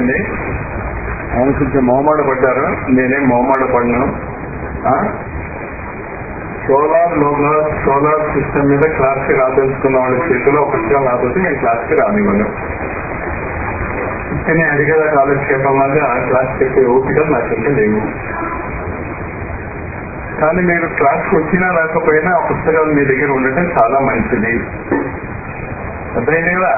చేయకండి ఆయన కొంచెం మొహమాట పడ్డారు నేనేం మొహమాట పడినాను సోలార్ లోగా సోలార్ సిస్టమ్ మీద క్లాస్ కి రాదలుచుకున్న వాళ్ళ చేతిలో ఒక పుస్తకం రాకపోతే నేను క్లాస్ కి రానివ్వను కానీ అడిగేదా కాలక్షేపం లాగా క్లాస్ చెప్పే ఓపిక నాకు ఇంకా లేవు కానీ మీరు క్లాస్కి వచ్చినా రాకపోయినా ఆ పుస్తకాలు మీ దగ్గర ఉండటం చాలా మంచిది అర్థమైంది కదా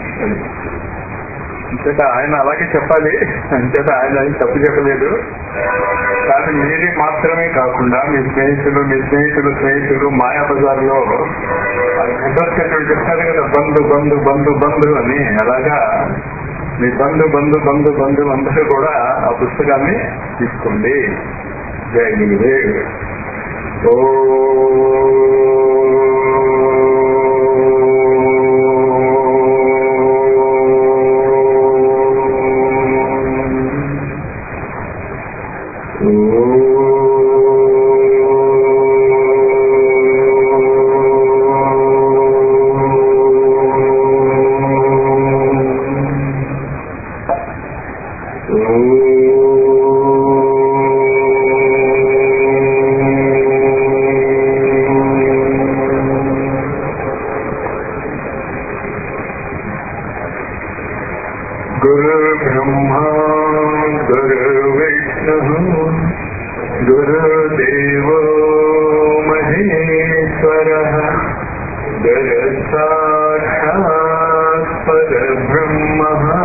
అంచేత ఆయన అలాగే చెప్పాలి అంచేత ఆయన ఆయన తప్పు చెప్పలేదు కానీ మీరే మాత్రమే కాకుండా మీ స్నేహితులు మీ స్నేహితులు స్నేహితులు మాయా బజార్లో ఘటోత్కటుడు చెప్తారు కదా బంధు బంధు బంధు బంధు అని అలాగా మీ బంధు బంధు బంధు బంధు అందరూ కూడా ఆ పుస్తకాన్ని తీసుకోండి జై గురుదేవ్ ఓ గురు బ్రహ్మ గురు విష్ణు గురుదేవో మహేశ్వర గురు సాక్షాత్ పరబ్రహ్మ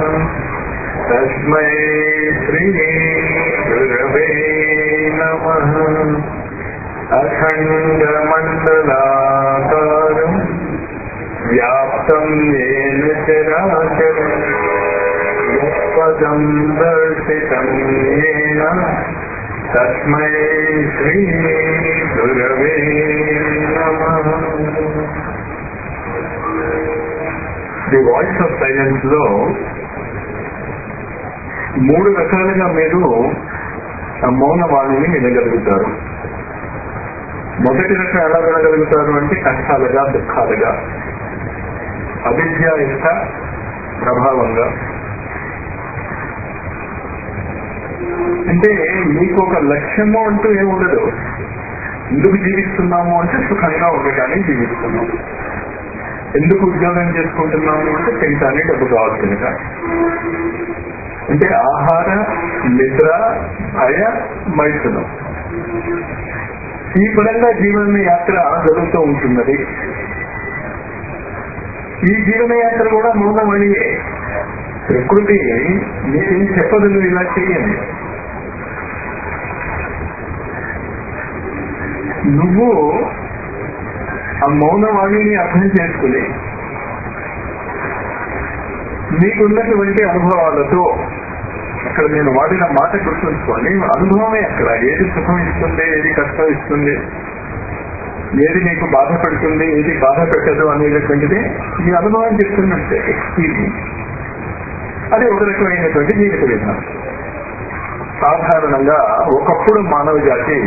తస్మై శ్రీ గురవే నమ అఖండమండలాకారం వ్యాప్తం ఏన చరాచరం పదం దర్శితం ఏన తస్మై శ్రీ గురవే నమః ది వాయిస్ ఆఫ్ సైలెన్స్ లో మూడు రకాలుగా మీరు ఆ మౌన వాణిని వినగలుగుతారు మొదటి రకం ఎలా వినగలుగుతారు అంటే కష్టాలుగా దుఃఖాలుగా అవిద్యాయుక్త ప్రభావంగా అంటే మీకు ఒక లక్ష్యము అంటూ ఏముండదు ఎందుకు జీవిస్తున్నాము అంటే సుఖంగా ఉండటానికి జీవిస్తున్నాము ఎందుకు ఉద్యోగం చేసుకుంటున్నాము అంటే తినటానికి డబ్బు కావాలి కనుక అంటే ఆహార నిద్ర భయ మైథునం ఈ పరంగా జీవన యాత్ర జరుగుతూ ఉంటున్నది ఈ జీవన యాత్ర కూడా మౌనమణియే ప్రకృతి మీరేం చెప్పదు నువ్వు ఇలా చెయ్యండి నువ్వు ఆ మౌనవాణిని అర్థం చేసుకుని నీకున్నటువంటి అనుభవాలతో అక్కడ నేను వాడిన మాట గుర్తుంచుకోండి అనుభవమే అక్కడ ఏది సుఖం ఇస్తుంది ఏది కష్టం ఇస్తుంది ఏది నీకు బాధ పెడుతుంది ఏది బాధ పెట్టదు అనేటటువంటిది మీ అనుభవం చెప్తున్నట్టే ఎక్స్పీరియన్స్ అది ఒక రకమైనటువంటి జీవిత విధానం సాధారణంగా ఒకప్పుడు మానవ జాతి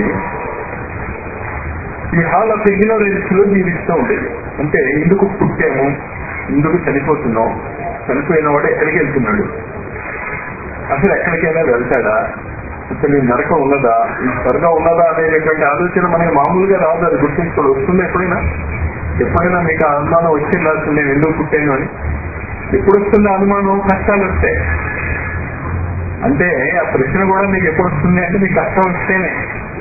ఈ హాల్ ఆఫ్ ఇగ్నోరెన్స్ లో జీవిస్తూ ఉండేది అంటే ఎందుకు పుట్టాము ఎందుకు చనిపోతున్నాం చనిపోయిన వాడు ఎక్కడికి వెళ్తున్నాడు అసలు ఎక్కడికైనా వెళ్తాడా అసలు ఈ నరకం ఉన్నదా ఈ స్వర్గం ఉన్నదా అనేటటువంటి ఆలోచన మనకి మామూలుగా రాదు అది గుర్తించుకోడు వస్తుంది ఎప్పుడైనా ఎప్పుడైనా మీకు ఆ అనుమానం వచ్చిందా అసలు నేను ఎందుకు పుట్టాను అని ఎప్పుడు వస్తుంది అనుమానం కష్టాలు వస్తాయి అంటే ఆ ప్రశ్న కూడా మీకు ఎప్పుడు వస్తుంది అంటే మీకు కష్టం వస్తేనే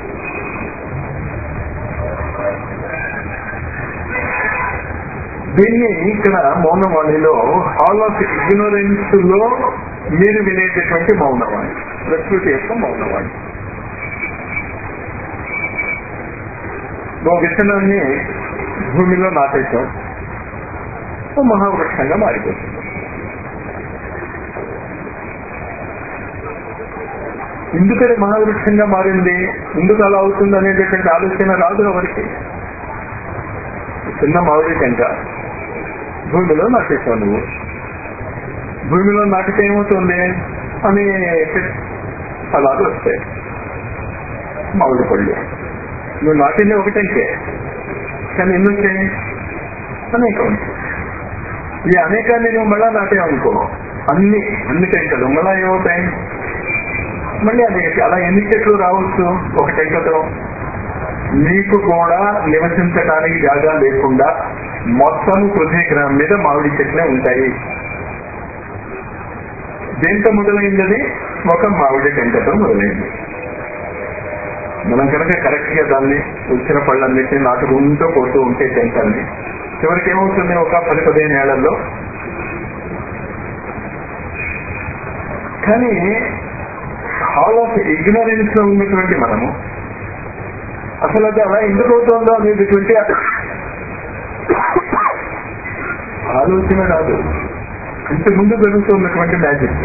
దీన్ని ఇక్కడ మౌనవాణిలో హాల్ ఆఫ్ ఇగ్నోరెన్స్ లో మీరు వినేటటువంటి మౌనవాణి ప్రకృతి యొక్క మౌనవాణి ఒక విత్తనాన్ని భూమిలో నాటేశాం ఓ మహావృక్షంగా మారిపోతుంది ఎందుకని మహావృక్షంగా మారింది ఎందుకు అలా అవుతుంది అనేటటువంటి ఆలోచన రాదు ఎవరికి చిన్న మామిడి టెంక భూమిలో నాటేసావు నువ్వు భూమిలో నాటితే ఏమవుతుంది అనేక ఫలాలు వస్తాయి మామిడి పళ్ళు నువ్వు నాటింది ఒకటంకే కానీ ఎన్ని వచ్చాయి అనేకం ఉంటాయి ఈ అనేకాన్ని నువ్వు మళ్ళా నాటేవనుకో అన్ని అన్ని టెంకలు మళ్ళా ఏమవుతాయి మళ్ళీ అది అలా ఎన్ని చెట్లు రావచ్చు ఒక టెంకతో మీకు కూడా నివసించడానికి జాగా లేకుండా మొత్తం పృథ్వీ గ్రహం మీద మామిడి చెట్లే ఉంటాయి దేంతో మొదలైందని ఒక మామిడి టెంకతో మొదలైంది మనం కనుక కరెక్ట్ గా దాన్ని వచ్చిన పళ్ళన్నింటినీ నాటుకుంటూ పోతూ ఉంటే టెంకల్ని చివరికి ఏమవుతుంది ఒక పది పదిహేను ఏళ్లలో కానీ హాల్ ఆఫ్ ఇగ్నరెన్స్ లో ఉన్నటువంటి మనము అసలు అది అలా ఎందుకు అవుతుందో అనేటటువంటి ఆలోచన రాదు ఇంత ముందు జరుగుతున్నటువంటి మ్యాజిక్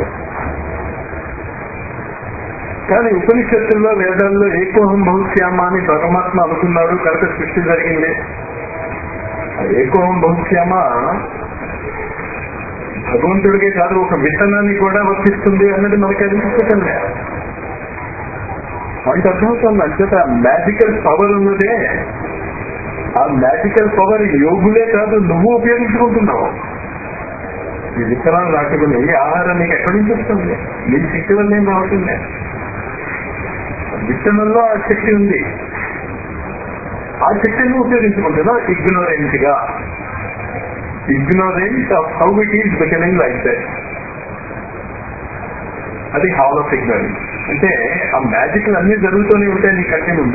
కానీ ఉపనిషత్తుల్లో వేదాల్లో ఏకోహం బహుశ్యామ అని పరమాత్మ అనుకున్నాడు కనుక సృష్టి జరిగింది ఆ ఏకోహం బహుశ్యామ భగవంతుడికే కాదు ఒక విత్తనాన్ని కూడా వర్తిస్తుంది అన్నది మనకి అనిపించటం లేదు అంటే అర్థమవుతుంది అంచేత మ్యాజికల్ పవర్ ఉన్నదే ఆ మ్యాజికల్ పవర్ యోగులే కాదు నువ్వు ఉపయోగించుకుంటున్నావు ఈ విత్తనాలు నాటుకుని ఆహారం నీకు ఎక్కడి నుంచి వస్తుంది నీ శక్తి వల్ల ఏం రావట్లే విత్తనంలో ఆ శక్తి ఉంది ఆ శక్తిని ఉపయోగించుకుంటున్నావు ఇగ్నోరెంట్ గా ignorant of how it is becoming like that అది హాల్ ఆఫ్ ఇగ్నోరెన్స్ అంటే ఆ మ్యాజిక్ అన్ని జరుగుతూనే ఉంటాయి నీ కంటి ముందు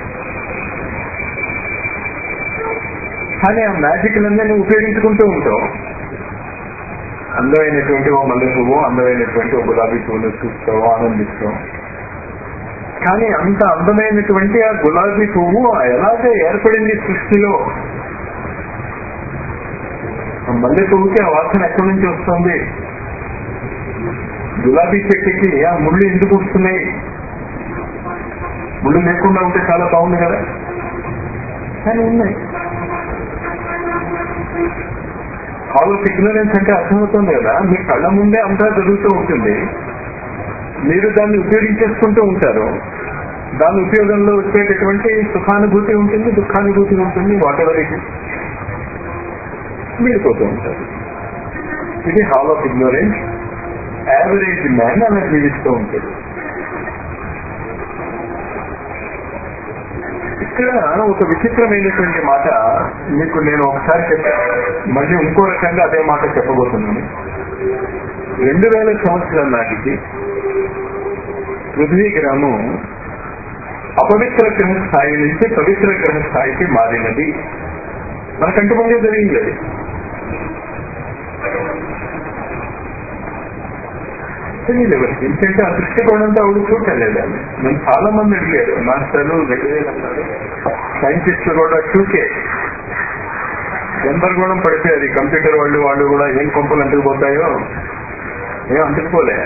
కానీ ఆ మ్యాజిక్ అన్నీ నువ్వు ఉపయోగించుకుంటూ ఉంటావు అందమైనటువంటి ఓ మల్లె పువ్వు అందమైనటువంటి ఓ గులాబీ పువ్వును చూస్తావు ఆనందిస్తావు కానీ అంత అందమైనటువంటి ఆ గులాబీ పువ్వు ఎలాగ ఏర్పడింది సృష్టిలో ఆ మల్లె పువ్వుకి ఆ వాసన ఎక్కడి నుంచి వస్తుంది గులాబీ చెట్టుకి ఆ ముళ్ళు ఎందుకు వస్తున్నాయి ముళ్ళు లేకుండా ఉంటే చాలా బాగుంది కదా కానీ ఉన్నాయి హాల్ ఆఫ్ ఇగ్నరెన్స్ అంటే అర్థమవుతుంది కదా మీ కళ్ళ ముందే అంతా జరుగుతూ ఉంటుంది మీరు దాన్ని ఉపయోగించేసుకుంటూ ఉంటారు దాని ఉపయోగంలో వచ్చేటటువంటి సుఖానుభూతి ఉంటుంది దుఃఖానుభూతి ఉంటుంది వాట్ ఎవర్ ఇట్ మీరిపోతూ ఉంటారు ఇది hall of ignorance average man అలా జీవిస్తూ ఉంటుంది ఇక్కడ ఒక విచిత్రమైనటువంటి మాట మీకు నేను ఒకసారి చెప్పాను మళ్ళీ ఇంకో రకంగా అదే మాట చెప్పబోతున్నాను రెండు వేల సంవత్సరాల నాటికి పృథ్వీ గ్రహము అపవిత్ర గ్రహ స్థాయి నుంచి పవిత్ర గ్రహ స్థాయికి మారినది మనకంటే ముందే జరిగింది అది తెలియదు ఎవరికి ఎందుకంటే ఆ దృష్టికోణంతో ఆవిడ చూడలేదు ఆమె నేను చాలా మంది అడిగారు మాస్టర్లు సైంటిస్టులు కూడా చూకే గందరగోళం పడిపోయారు ఈ కంప్యూటర్ వాళ్ళు వాళ్ళు కూడా ఏం కొంపలు అంటుకుపోతాయో ఏం అంటుకుపోలే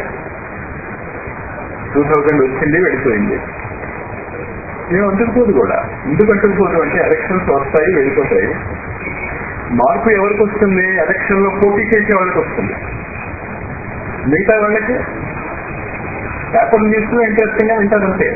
టూ థౌజండ్ వచ్చింది వెళ్ళిపోయింది ఏం అంటుకుపోదు కూడా ఎందుకు అంటుకుపోదు అంటే ఎలక్షన్స్ వస్తాయి వెళ్ళిపోతాయి మార్పు ఎవరికి వస్తుంది ఎలక్షన్ లో పోటీ చేసే వాళ్ళకి వస్తుంది మిగతా వాళ్ళకి పేపర్ న్యూస్ లో ఇంట్రెస్టింగ్ గా వింటారంతే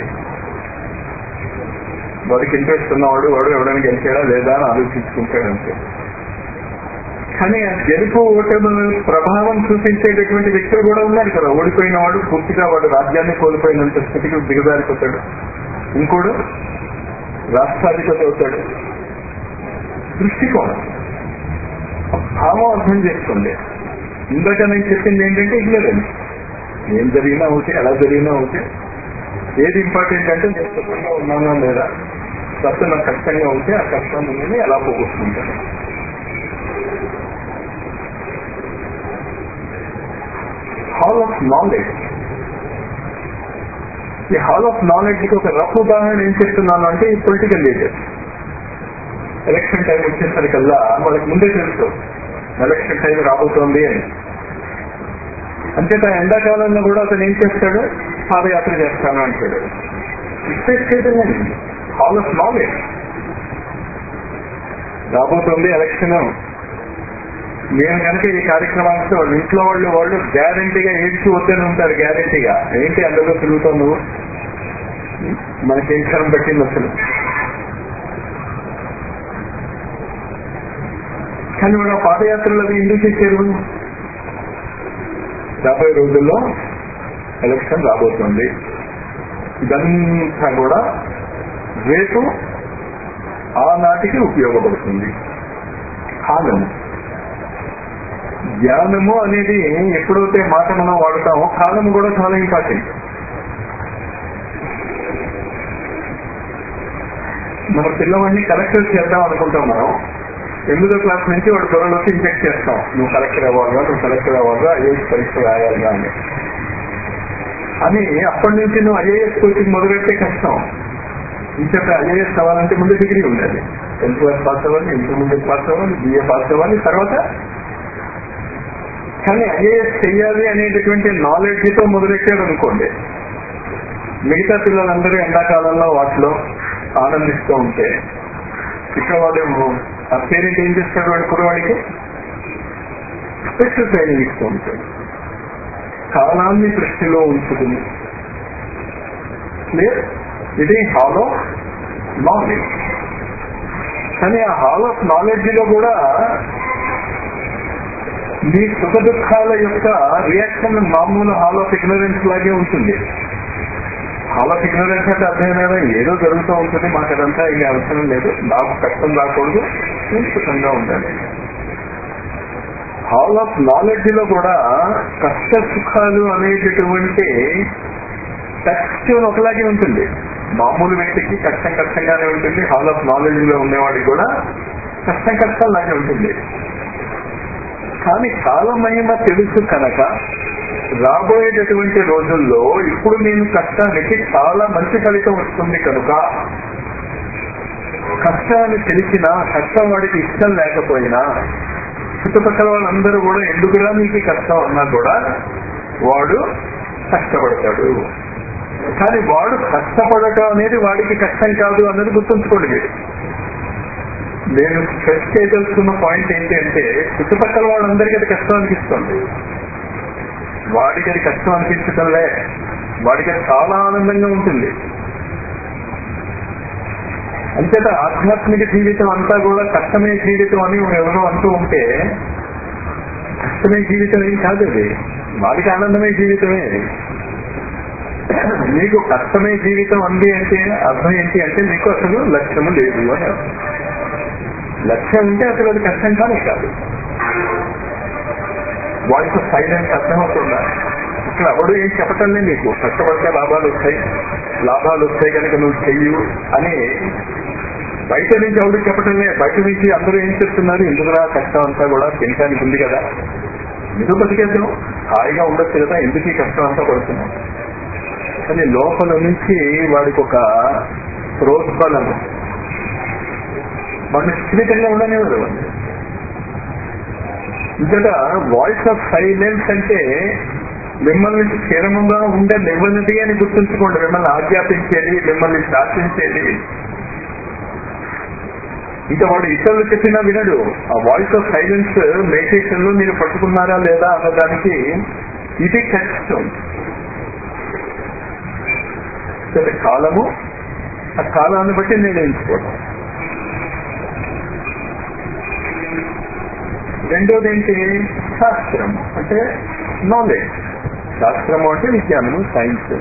వాడికి ఇంట్రెస్ట్ ఉన్నవాడు వాడు ఎవడైనా గెలిచాడా లేదా అని ఆలోచించుకుంటాడంతే కానీ ఆ గెలుపు ఓటమి ప్రభావం చూపించేటటువంటి వ్యక్తులు కూడా ఉన్నారు కదా ఓడిపోయిన వాడు పూర్తిగా వాడు రాజ్యాన్ని కోల్పోయినంత స్థితికి దిగజారిపోతాడు ఇంకోడు రాష్ట్రాధిపతి అవుతాడు దృష్టికోణం భావం అర్థం చేసుకోండి ఇందాక నేను చెప్పింది ఏంటంటే ఇగ్నరెన్స్ ఏం జరిగినా అవుతే ఎలా జరిగినా అవుతే ఏది ఇంపార్టెంట్ అంటే నేను సుఖంగా ఉన్నానా లేదా తప్ప నాకు కష్టంగా ఉంటే ఆ కష్టం ఉందని ఎలా పోగొట్టుకుంటాను హాల్ ఆఫ్ నాలెడ్జ్ ఈ హాల్ ఆఫ్ నాలెడ్జ్ కి ఒక రఫ్ ఉదాహరణ ఏం చెప్తున్నాను అంటే ఈ పొలిటికల్ లీడర్ ఎలక్షన్ టైం వచ్చేసరికల్లా వాళ్ళకి ముందే తెలుసు ఎలక్షన్ టైం రాబోతోంది అని అంచేత ఎండాకాలంలో కూడా అతను ఏం చేస్తాడు పాదయాత్ర చేస్తాను అంటాడు ఇచ్చేసేదనే హాల్ ఆఫ్ నాలెడ్జ్ రాబోతోంది ఎలక్షన్ నేను కనుక ఈ కార్యక్రమానికి వాళ్ళు ఇంట్లో వాళ్ళు వాళ్ళు గ్యారంటీగా ఏడ్చి వద్దని ఉంటారు గ్యారంటీగా ఏంటి అందులో తిరుగుతావు నువ్వు మనకేం క్షణం పట్టింది అసలు కానీ వాడు ఆ పాదయాత్రలు అవి ఎందుకు చేశారు రాబోయే రోజుల్లో ఎలక్షన్ రాబోతుంది ఇదంతా కూడా రేపు ఆనాటికి ఉపయోగపడుతుంది కాలము జ్ఞానము అనేది ఎప్పుడైతే మాట మనం వాడుతామో కాలము కూడా చాలా ఇంపార్టెంట్ మన పిల్లవాడిని కలెక్టర్ చేద్దాం అనుకుంటాం మనం ఎనిమిదో క్లాస్ నుంచి వాడు త్వరలోకి ఇంజెక్ట్ చేస్తాం నువ్వు కలెక్టర్ అవ్వాలా నువ్వు కలెక్టర్ అవ్వాలా ఐఏఎస్ పరీక్ష రాయాలా అని అని అప్పటి నుంచి నువ్వు ఐఏఎస్ కోచింగ్ మొదలెట్టే కష్టం ఇంకొక ఐఏఎస్ అవ్వాలంటే ముందు డిగ్రీ ఉండాలి టెన్త్ క్లాస్ పాస్ అవ్వాలి ఇంటర్మీడియట్ పాస్ అవ్వాలి బిఏ పాస్ అవ్వాలి తర్వాత కానీ ఐఏఎస్ చెయ్యాలి అనేటటువంటి నాలెడ్జ్ తో మొదలెట్టాడు అనుకోండి మిగతా పిల్లలందరూ ఎండాకాలంలో వాటిలో ఆనందిస్తూ ఉంటే ఇక్కడ వాడు ఆ పేరెంట్ ఏం చేస్తాడు వాడి కురవాడికి స్పెషల్ ట్రైనింగ్ ఇస్తూ ఉంటాడు కాలాన్ని దృష్టిలో ఉంచుకుని క్లియర్ ఇది హాల్ ఆఫ్ నాలెడ్జ్ కానీ ఆ హాల్ ఆఫ్ నాలెడ్జ్ లో కూడా మీ సుఖ దుఃఖాల యొక్క రియాక్షన్ మామూలు హాల్ ఆఫ్ ఇగ్నరెన్స్ లాగే ఉంటుంది హాల్ ఆఫ్ ఇగ్నరెన్స్ అంటే అర్థమైనా ఏదో జరుగుతూ ఉంటుంది మాకు అదంతా ఇక అవసరం లేదు నాకు కష్టం రాకూడదు నేను సుఖంగా ఉండాలి హాల్ ఆఫ్ నాలెడ్జ్ లో కూడా కష్ట సుఖాలు అనేటటువంటి టెక్స్ట్ ఒకలాగే ఉంటుంది మామూలు వ్యక్తికి కష్టం కష్టంగానే ఉంటుంది హాల్ ఆఫ్ నాలెడ్జ్ లో ఉండేవాడికి కూడా కష్టం కష్టం లాగే ఉంటుంది కానీ కాలమహిమ తెలుసు కనుక రాబోయేటటువంటి రోజుల్లో ఇప్పుడు నేను కష్టానికి చాలా మంచి ఫలితం వస్తుంది కనుక కష్టాన్ని తెలిసినా కష్టం వాడికి ఇష్టం లేకపోయినా చుట్టుపక్కల వాళ్ళందరూ కూడా ఎందుకురా నీకు ఈ కష్టం అన్నా కూడా వాడు కష్టపడతాడు కానీ వాడు కష్టపడటం అనేది వాడికి కష్టం కాదు అన్నది గుర్తుంచుకోండి మీరు నేను స్ట్రెస్ చేయదలుచుకున్న పాయింట్ ఏంటి అంటే చుట్టుపక్కల వాళ్ళందరికీ అది కష్టం అనిపిస్తుంది వాడికి అది కష్టం అనిపించటంలే వాడికి అది చాలా ఆనందంగా ఉంటుంది అంతేత ఆధ్యాత్మిక జీవితం అంతా కూడా కష్టమే జీవితం అని ఎవరో అంటూ ఉంటే కష్టమే జీవితం ఏం కాదు అది వాడికి ఆనందమే జీవితమే మీకు కష్టమే జీవితం అంది అంటే అర్థం ఏంటి అంటే మీకు అసలు లక్ష్యము లేదు అని అర్థం. లక్ష్యం ఉంటే అసలు అది కష్టం కానీ కాదు వాయిస్ సైలెన్స్ అర్థమవుతుందా ఇక్కడ ఎవడు ఏం చెప్పటంలే నీకు కష్టపడితే లాభాలు వస్తాయి లాభాలు వస్తాయి కనుక నువ్వు చెయ్యు అని బయట నుంచి ఎవడు చెప్పటంలే బయట నుంచి అందరూ ఏం చెప్తున్నారు ఎందుకురా కష్టం అంతా కూడా తినడానికి ఉంది కదా ఎందుకు బతికేద్దాం హాయిగా ఉండొచ్చు కదా ఎందుకు ఈ కష్టం అంతా పడుతున్నాం కానీ లోపల నుంచి వాడికి ఒక ప్రోత్బలం వాడిని స్థిరంగా ఉండనివ్వరు వాడిని ఇక్కడ వాయిస్ ఆఫ్ సైలెన్స్ అంటే మిమ్మల్ని క్షీణముగా ఉండే నివ్వనిది అని గుర్తుంచుకోండి మిమ్మల్ని ఆజ్ఞాపించేది మిమ్మల్ని శాసించేది ఇంకా వాడు ఇతరులు చెప్పినా వినడు ఆ వాయిస్ ఆఫ్ సైలెన్స్ మెడిటేషన్ లో మీరు పట్టుకున్నారా లేదా అన్నదానికి ఇది కష్టం కాలము ఆ కాలాన్ని బట్టి నిర్ణయించుకోవడం రెండోది ఏంటి శాస్త్రం అంటే నాలెడ్జ్ శాస్త్రము అంటే విజ్ఞానము సైన్స్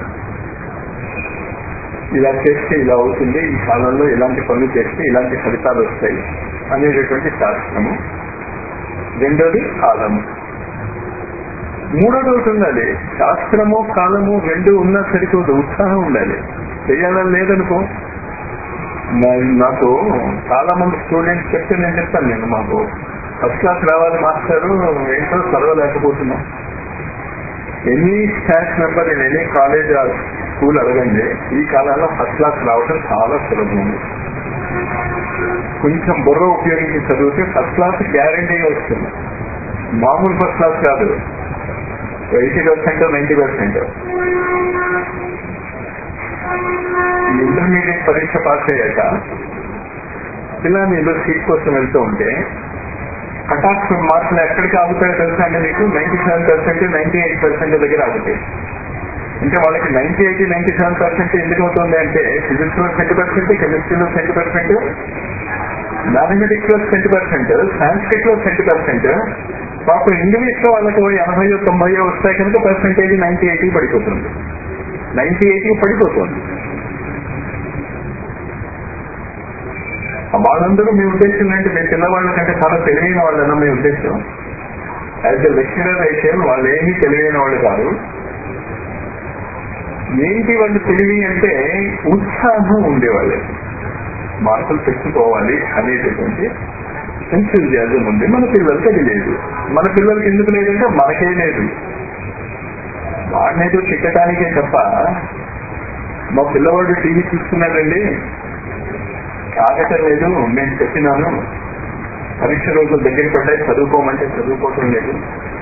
ఇలా చేస్తే ఇలా అవుతుంది ఈ కాలంలో ఇలాంటి పనులు చేస్తే ఇలాంటి ఫలితాలు వస్తాయి అనేటటువంటి శాస్త్రము రెండోది కాలము మూడోది ఒకటి ఉండాలి శాస్త్రము కాలము రెండు ఉన్నా సరిపోదు ఉత్సాహం ఉండాలి చేయాలని లేదనుకో నా- నాకు చాలా మంది స్టూడెంట్స్ చెప్తే నేను చెప్తాను నేను మాకు ఫస్ట్ క్లాస్ రావాలి మాస్టారు ఏంటో చదవలేకపోతున్నాం any staff member in any college school అడగండి ఈ కాలంలో ఫస్ట్ క్లాస్ రావడం చాలా సులభం కొంచెం బుర్ర ఉపయోగించి చదివితే ఫస్ట్ క్లాస్ గ్యారంటీగా వస్తుంది మామూలు ఫస్ట్ క్లాస్ కాదు eighty percent ninety percent intermediate పరీక్ష పాస్ అయ్యాక ఇలా మీరు సీట్ కోసం వెళ్తూ ఉంటే కటాఫ్ మార్కులు ఎక్కడికి ఆగుతాయో తెలుసా అంటే మీకు ninety seven percent ninety eight percent దగ్గర ఆగుతాయి అంటే వాళ్ళకి ninety eighty ninety seven percent ఎందుకు అవుతుంది అంటే ఫిజిక్స్ లో ట్వంటీ పర్సెంట్ కెమిస్ట్రీలో ట్వంటీ పర్సెంట్ మ్యాథమెటిక్స్ లో ట్వంటీ పర్సెంట్ సాంస్క్రిట్ లో ట్వంటీ పర్సెంట్ పాపం ఇంగ్లీష్ లో వాళ్ళకి ఎనభై తొంభై వస్తాయి కనుక పర్సంటేజ్ నైన్టీ ఎయిటీ పడిపోతుంది నైన్టీ ఎయిటీ పడిపోతుంది వాళ్ళందరూ మీ ఉద్దేశం ఏంటి మీ పిల్లవాళ్ళ కంటే చాలా తెలివైన వాళ్ళన్నా మీ ఉద్దేశం యాజ్ ఎ లెక్చరర్ అయితే వాళ్ళు ఏమీ తెలివైన వాళ్ళు కాదు ఏంటి వాళ్ళు తెలివి అంటే ఉత్సాహం ఉండేవాళ్ళే మార్కులు తెచ్చుకోవాలి అనేటటువంటి ఎంతూజియాజం ఉంది మన పిల్లలకి అది లేదు మన పిల్లలకి ఎందుకు లేదంటే మనకే లేదు వాడినేదో చిక్కటానికే తప్ప మా పిల్లవాడు టీవీ చూస్తున్నాడండి ఆగటం లేదు నేను చెప్పినాను పరీక్ష రోజులు దగ్గర పడ్డాయి చదువుకోమంటే చదువుకోవటం లేదు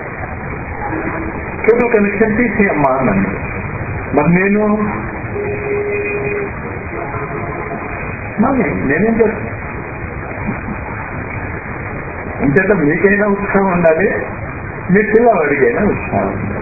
కేబుల్ కనెక్షన్ తీసి అమ్మా అన్నాను మరి నేను మరి నేనేం చేస్తాను అంచేత మీకైనా ఉత్సాహం ఉండాలి మీ పిల్లవాడికైనా ఉత్సాహం ఉండాలి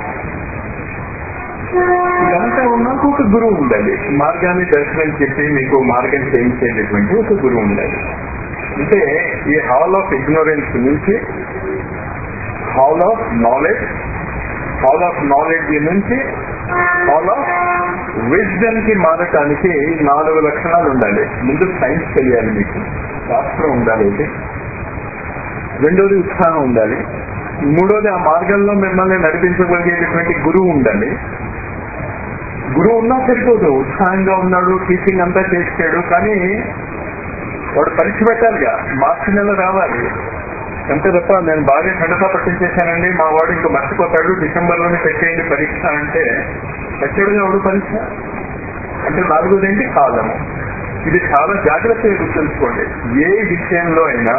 ఇదంతా ఉన్నాక ఒక గురువు ఉండాలి మార్గాన్ని దర్శనం చెప్పి మీకు మార్గం చేయించేటటువంటి ఒక గురువు ఉండాలి అంటే ఈ హాల్ ఆఫ్ ఇగ్నోరెన్స్ నుంచి hall of knowledge hall of knowledge నుంచి హాల్ ఆఫ్ విజ్డమ్ కి మారటానికి నాలుగు లక్షణాలు ఉండాలి ముందు సైన్స్ తెలియాలి మీకు శాస్త్రం ఉండాలి అయితే రెండోది ఉత్సాహం ఉండాలి మూడోది ఆ మార్గంలో మిమ్మల్ని నడిపించగలిగేటటువంటి గురువు ఉండాలి గురువు ఉన్నా సరిపోదు ఉత్సాహంగా ఉన్నాడు టీచింగ్ అంతా చేసాడు కానీ వాడు పరీక్ష పెట్టాలిగా మార్చి నెల రావాలి అంతే తప్ప నేను బాగా ఖండతా పట్టించేశానండి మా వాడు ఇంకా మర్చిపోతాడు డిసెంబర్ లోనే పెట్టేయండి పరీక్ష అంటే పెట్టాడుగా వాడు పరీక్ష అంటే నాలుగోది ఏంటి కాలము ఇది చాలా జాగ్రత్తగా గుర్తుంచుకోండి ఏ విషయంలో అయినా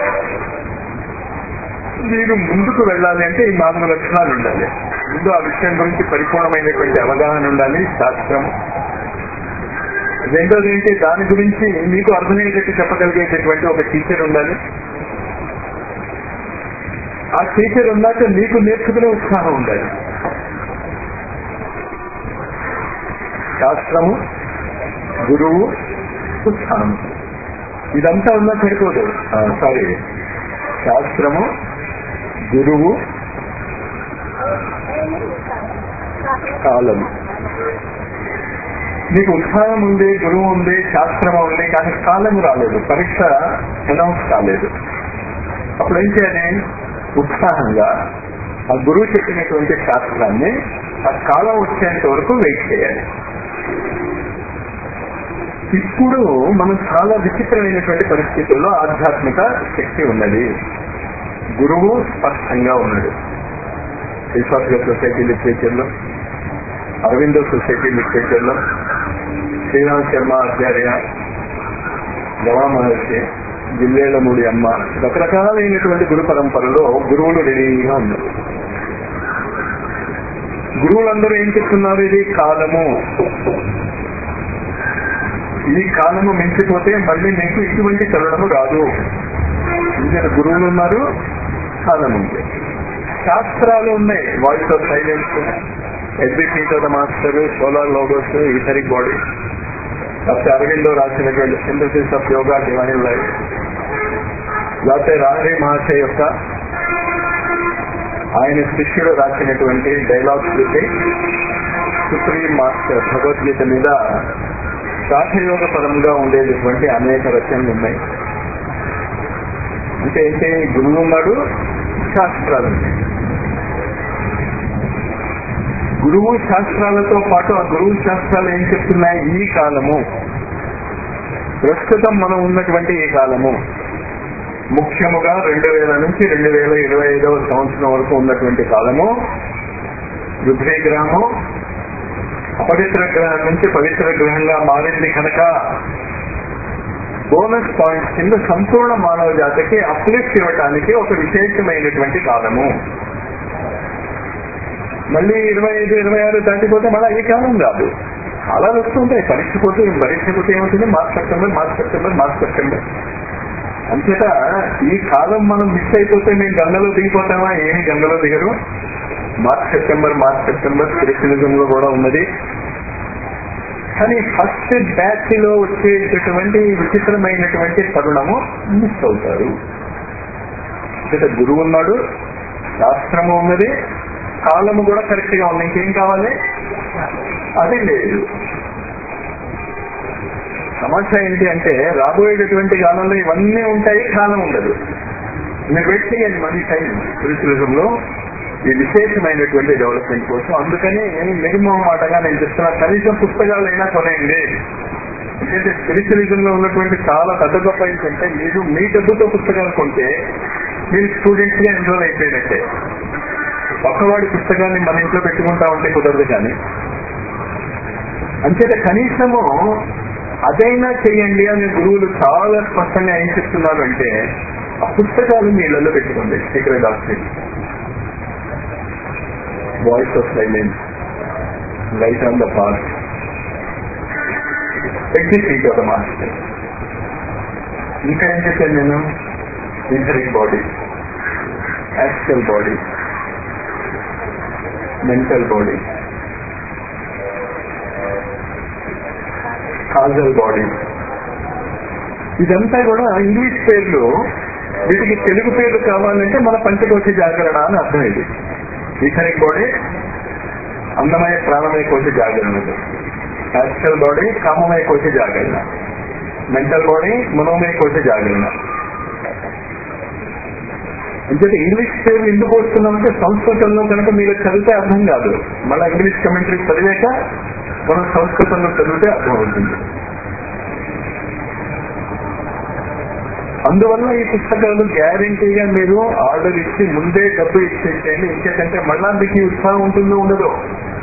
మీరు ముందుకు వెళ్ళాలి అంటే ఈ నాలుగు లక్షణాలు ఉండాలి ముందు ఆ విషయం గురించి పరిపూర్ణమైనటువంటి అవగాహన ఉండాలి శాస్త్రం రెండోది ఏంటి దాని గురించి మీకు అర్థమయ్యేటట్టు చెప్పగలిగేటటువంటి ఒక టీచర్ ఉండాలి ఆ టీచర్ ఉన్నాక మీకు నేర్చుకునే ఉత్సాహం ఉండాలి శాస్త్రము గురువు ఉత్సాహం ఇదంతా ఉన్నా సరిపోదు సారీ శాస్త్రము గురువు కాలము మీకు ఉత్సాహం ఉంది గురువు ఉంది శాస్త్రం ఉంది కానీ కాలము రాలేదు పరీక్ష అనౌన్స్ కాలేదు అప్పుడు ఏం చేయాలి ఉత్సాహంగా ఆ గురువు చెప్పినటువంటి శాస్త్రాన్ని ఆ కాలం వచ్చేంత వరకు వెయిట్ చేయాలి ఇప్పుడు మనం చాలా విచిత్రమైనటువంటి పరిస్థితుల్లో ఆధ్యాత్మిక శక్తి ఉన్నది గురువు స్పష్టంగా ఉన్నాడు విశ్వాస సొసైటీ లిటరేచర్ లో అరవిందో సొసైటీ లిటరేచర్ లో శ్రీరామ్ శర్మ ఆచార్య రమా మహర్షి జిల్లేళ్లమూడి అమ్మ రకరకాలైనటువంటి గురు పరంపరలో గురువులు రెడీగా ఉన్నారు గురువులందరూ ఏం చెప్తున్నారు ఇది కాలము ఈ కాలము మించిపోతే మళ్ళీ మీకు ఇటువంటి చదవడము రాదు ఇంకా గురువులు ఉన్నారు కాలం ఉంది శాస్త్రాలు ఉన్నాయి వాయిస్ ఆఫ్ సైలెన్స్ ఎడ్విటీతో the master solar logos etheric body doctor Aurobindo రాసినటువంటి synthesis of yoga divine life లేకపోతే రాహరి మహాశయ యొక్క ఆయన శిష్యుడు రాసినటువంటి డైలాగ్ శృతి సుప్రీం మాస్టర్ భగవద్గీత మీద రాజయోగ పరంగా ఉండేటటువంటి అనేక రచనలు ఉన్నాయి అంటే ఏంటి గురువు ఉన్నాడు శాస్త్రాలు ఉన్నాయి గురువు శాస్త్రాలతో పాటు ఆ గురువు శాస్త్రాలు ఏం చెప్తున్నాయి ఈ కాలము ప్రస్తుతం మనం ఉన్నటువంటి ఈ కాలము ముఖ్యముగా రెండు వేల నుంచి రెండు వేల ఇరవై ఐదవ సంవత్సరం వరకు ఉన్నటువంటి కాలము రుద్రీ గ్రహము అపవిత్ర గ్రహం నుంచి పవిత్ర గ్రహంగా మారింది కనుక బోనస్ పాయింట్స్ కింద సంపూర్ణ మానవ జాతికి అప్లిఫ్ట్ ఇవ్వటానికి ఒక విశేషమైనటువంటి కాలము మళ్ళీ ఇరవై ఐదు ఇరవై ఆరు దాటిపోతే మళ్ళీ ఈ కాలం రాదు కాలాలు వస్తుంటాయి పరీక్ష పోతే పరీక్ష పోతే ఏమవుతుంది March September March September March September అంచేత ఈ కాలం మనం మిస్ అయిపోతే మేము గంగలో దిగిపోతామా ఏమి గంగలో దిగరు March September March September Christianism లో కూడా ఉన్నది కానీ ఫస్ట్ బ్యాచ్ లో వచ్చేటటువంటి విచిత్రమైనటువంటి తరుణము మిస్ అవుతారు అంటే గురువు ఉన్నాడు శాస్త్రము ఉన్నది కాలము కూడా కరెక్ట్ గా ఉంది ఇంకేం కావాలి అది లేదు సమస్య ఏంటి అంటే రాబోయేటటువంటి కాలంలో ఇవన్నీ ఉంటాయి కాలం ఉండదు మీరు వెయిట్ చేయండి మనీ టైం టూరిజం లో ఈ విశేషమైనటువంటి డెవలప్మెంట్ కోసం అందుకని నిర్మోహమాటంగా నేను చెప్తున్నా కనీసం పుస్తకాలు అయినా కొనేయండి ఎందుకంటే స్పిరిచువలిజం లో ఉన్నటువంటి చాలా పెద్ద గొప్ప ఏంటంటే మీరు మీ డబ్బుతో పుస్తకాలు కొంటే మీరు స్టూడెంట్స్ గా ఎన్రోల్ అయిపోయినట్టే పక్కవాడి పుస్తకాన్ని మన ఇంట్లో పెట్టుకుంటా ఉంటే కుదరదు కానీ అంచేత కనీసము అదైనా చెయ్యండి అని గురువులు చాలా స్పష్టంగా ఏం చెప్తున్నారు అంటే ఆ పుస్తకాలు మీ ఇళ్లలో పెట్టుకోండి secret doctor voice of silence light on the park exit of the master ఇంకా ఏం చెప్పాను నేను etheric body actual body mental body causal body ఇదంతా కూడా ఇంగ్లీష్ పేర్లు వీటికి తెలుగు పేర్లు కావాలంటే మన పంచకోశ జాగరణ అని అర్థం ఇది ఈథరిక్ బాడీ అందమయ ప్రాణమయ కోశ జాగరణకు యాక్చువల్ బాడీ కామమయ కోశ జాగరణ మెంటల్ బాడీ మనోమయ కోశ జాగరణ అంటే ఇంగ్లీష్ పేర్లు ఎందుకు వస్తున్నామంటే సంస్కృతంలో కనుక మీరు చదివితే అర్థం కాదు మళ్ళీ ఇంగ్లీష్ కమెంటరీ చదివాక మనం సంస్కృతంలో చదివితే అర్థం అవుతుంది అందువల్ల ఈ పుస్తకాలు గ్యారంటీగా మీరు ఆర్డర్ ఇచ్చి ముందే డబ్బు ఇచ్చేసేయండి ఇంకేంటంటే మళ్ళా మీకు ఈ ఉత్సాహం ఉంటుందో ఉండదో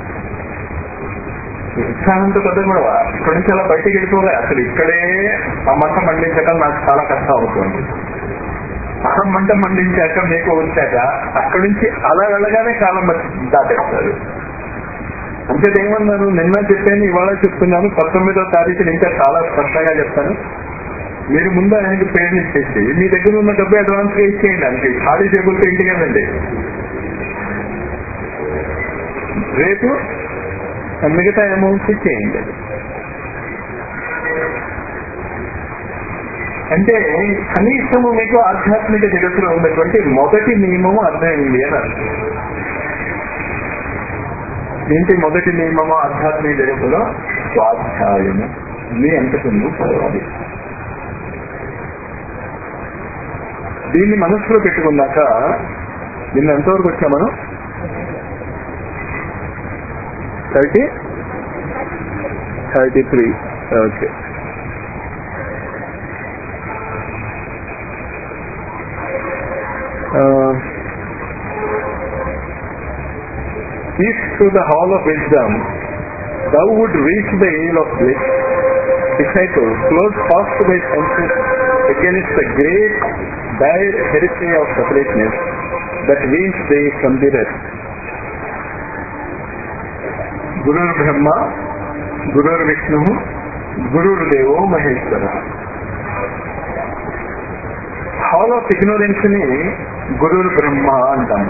ఈ ఉత్సాహంతో పెద్ద కూడా ఇక్కడి నుంచి అలా బయటికి వెళ్ళిపోలే అసలు ఇక్కడే ఆ మంట మండించడం నాకు చాలా కష్టం అవుతుంది ఆ మంట మండించాక మీకు వచ్చాక అక్కడి నుంచి అలా వెళ్ళగానే కాలం దాటేస్తారు అంటే ఏమన్నారు నిన్న చెప్పాను ఇవాళ చెప్తున్నాను పంతొమ్మిదో తారీఖున ఇంకా చాలా స్పష్టంగా చెప్తాను మీరు ముందు ఆయనకి పేరు ఇచ్చేసి మీ దగ్గర ఉన్న డబ్బు అడ్వాన్స్ గా ఇచ్చేయండి ఆయనకి ఖాళీ టేబుల్తో ఇంటికి వెళ్ళండి రేపు మిగతా అమౌంట్స్ ఇచ్చేయండి అంటే కనీసము మీకు ఆధ్యాత్మిక జగత్తులో ఉన్నటువంటి మొదటి నియమము అర్థమైంది అని అర్థం ఏంటి మొదటి నియమము ఆధ్యాత్మిక జగత్తులో స్వాధ్యాయము మీ అంతకు నువ్వు చదవాలి దీన్ని మనసులో పెట్టుకున్నాక నిన్న ఎంతవరకు వచ్చా మనం thirty thirty three okay If through the hall of wisdom thou would reach the ale of bliss, disciple, close fast thy senses against the great dire heresy of separateness that weans thee from the rest. గురుర్ బ్రహ్మ గురుర్ విష్ణు గురుర్ దేవో మహేశ్వర hall of ignorance ని గురుర్ బ్రహ్మ అంటాము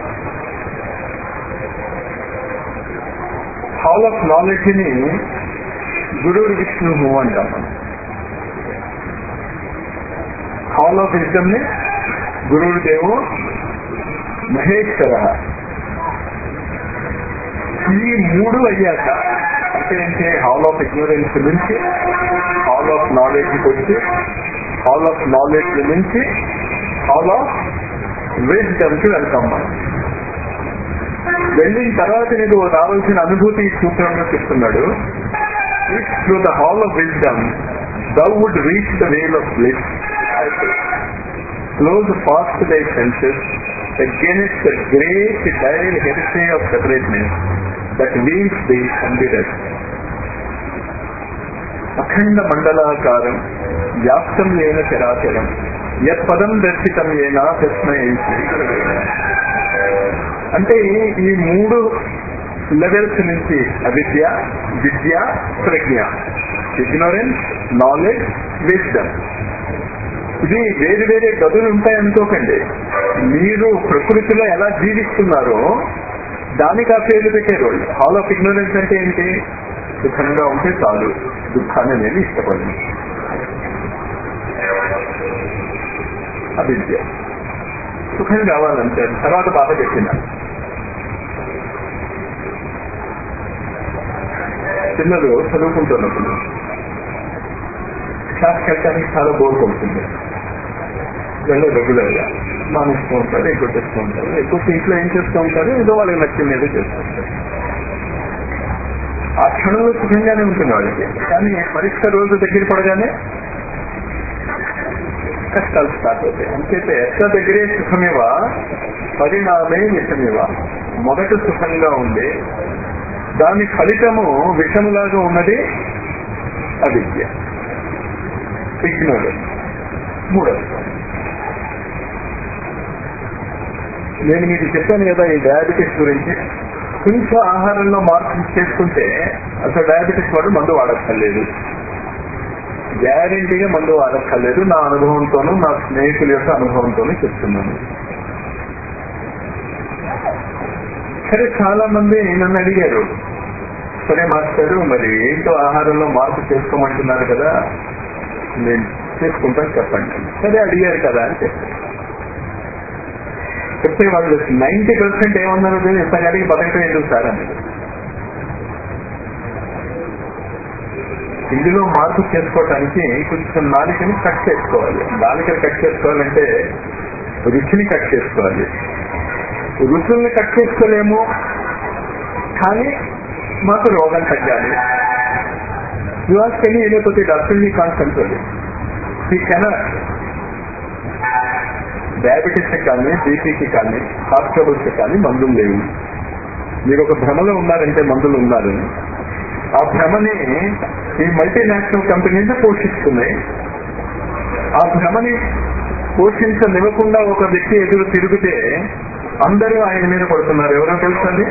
hall of knowledge ని గురుర్ విష్ణు అంటాము హాల్ ఆఫ్ విజ్డమ్ ని గురువు దేవు మహేశ్వర ఈ మూడు అయ్యాక అంటే ఏంటి హాల్ ఆఫ్ ఇగ్నోరెన్స్ నుంచి హాల్ ఆఫ్ నాలెడ్జ్ వచ్చి హాల్ ఆఫ్ నాలెడ్జ్ నుంచి హాల్ ఆఫ్ విజ్డమ్ కి వెళ్తాం మనం వెళ్ళిన తర్వాత నీకు రావాల్సిన అనుభూతి ఈ సూత్రంలో చెప్తున్నాడు through the hall of wisdom thou would reach the veil of bliss. Close fast thy senses against the great dire heresy of separateness that weaves thee from the rest. అఖండ మండలాకారం వ్యాప్తం లేన చరాచరం యత్పదం దర్శితం ఏనా తస్మై అంటే ఈ మూడు లెవెల్స్ నుంచి అవిద్య విద్య ప్రజ్ఞ ఇగ్నోరెన్స్ నాలెడ్జ్ విజ్డమ్ ఇది వేరు వేరే గదులు ఉంటాయనుకోకండి మీరు ప్రకృతిలో ఎలా జీవిస్తున్నారో దానికి ఆ పేర్లు పెట్టారు వాళ్ళు హాల్ ఆఫ్ ఇగ్నోరెన్స్ అంటే ఏంటి సుఖంగా ఉంటే చాలు దుఃఖాన్ని నేను ఇష్టపడను అవిద్య సుఖం కావాలంటే తర్వాత బాధ పెట్టిన పిల్లలు చదువుకుంటున్నప్పుడు క్లాస్కి వెళ్ళడానికి చాలా బోర్ కొడుతుంది వెళ్ళే రెగ్యులర్ గా మానేస్తూ ఉంటారు ఎగ్గొట్టేస్తూ ఉంటారు ఎక్కువ ఇంట్లో ఏం చేస్తూ ఉంటారు ఏదో వాళ్ళకి నచ్చింది ఏదో చేస్తూ ఉంటారు ఆ క్షణంలో సుఖంగానే ఉంటుంది వాళ్ళకి కానీ పరీక్ష రోజు దగ్గర పడగానే కష్టాలు స్టార్ట్ అవుతాయి అంచేతే ఎక్క దగ్గరే సుఖమేవా పరిణామే విషమేవా మొదట సుఖంగా ఉంది దాని ఫలితము విషములాగా ఉన్నది అవిద్య ఇగ్నోరెన్స్ మూడవది నేను మీకు చెప్పాను కదా ఈ డయాబెటిస్ గురించి కొంచెం ఆహారంలో మార్పు చేసుకుంటే అసలు డయాబెటిస్ వాడు మందు వాడక్కర్లేదు గ్యారంటీగా మందు వాడక్కర్లేదు నా అనుభవంతోనూ నా స్నేహితుల యొక్క అనుభవంతోనూ చెప్తున్నాను సరే చాలా మంది నన్ను అడిగారు సరే మాస్టారు మరి ఏంటో ఆహారంలో మార్పు చేసుకోమంటున్నారు కదా నేను చేసుకుంటాను చెప్పండి సరే అడిగారు కదా అని చెప్పాను చెప్తే వాళ్ళు నైన్టీ పర్సెంట్ ఏమన్నారు ఇంతకాడికి బతకటం ఎందుకు సార్ అని ఇందులో మార్పు చేసుకోవటానికి కొంచెం నాలికని కట్ చేసుకోవాలి నాలికని కట్ చేసుకోవాలంటే రుచిని కట్ చేసుకోవాలి రుచుల్ని కట్ చేసుకోలేము కానీ మాకు రోగం తగ్గాలి యువాస్ కెన్ లేకపోతే డాక్టర్ ఈ కాన్ కంట్రోల్ ఈ కెనాట్ డయాబెటీస్ కానీ బీపీకి కానీ హార్ట్ ట్రబుల్స్ కానీ మందులు లేవు మీరు ఒక భ్రమలో ఉన్నారంటే మందులు ఉన్నారు ఆ భ్రమని ఈ మల్టీనేషనల్ కంపెనీస్ పోషిస్తున్నాయి ఆ భ్రమని పోషించనివ్వకుండా ఒక వ్యక్తి ఎదురు తిరిగితే అందరూ ఆయన మీద పడుతున్నారు ఎవరో తెలుసండి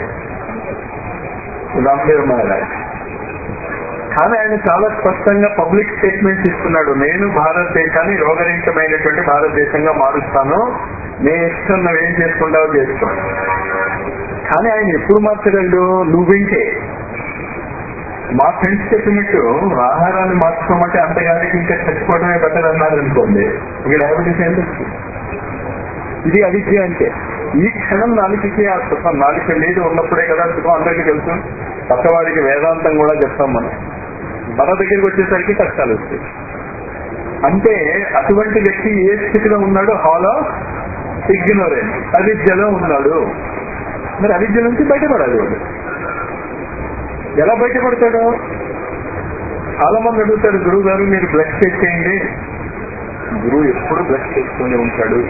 రామ్దేవ్ మహారాజ్ కానీ ఆయన చాలా స్పష్టంగా పబ్లిక్ స్టేట్మెంట్స్ ఇస్తున్నాడు నేను భారతదేశాన్ని రోగరహితమైనటువంటి భారతదేశంగా మారుస్తాను నీ ఇష్టం నువ్వేం చేసుకుంటావో చేసుకో కానీ ఆయన ఎప్పుడు మార్చగలడు నువ్వు వింటే మా ఫ్రెండ్స్ చెప్పినట్టు ఆహారాన్ని మార్చుకోమంటే అంతగానికి ఇంకా చచ్చిపోవడమే బెటర్ అన్నారు అనుకోండి ఇక డయాబెటీస్ ఏం తెలుస్తుంది ఇది అవిద్య అంటే ఈ క్షణం నాలుకకి ఆ సుఖం నాలుక లేదు ఉన్నప్పుడే కదా సుఖం అందరికీ తెలుసు పక్కవాడికి వేదాంతం కూడా చెప్తాం మనం మన దగ్గరికి వచ్చేసరికి కష్టాలు వస్తాయి అంటే అటువంటి వ్యక్తి ఏ స్థితిలో ఉన్నాడు హాల్ ఆఫ్ ఇగ్నోరెన్స్ అవిద్యలో ఉన్నాడు మరి అవిద్య నుంచి బయటపడాలి వాడు ఎలా బయటపడతాడు చాలా మంది అడుగుతారు గురువు గారు మీరు బ్లడ్ చెక్ చేయండి గురువు ఎప్పుడు బ్లడ్ చేసుకుని ఉంటాడు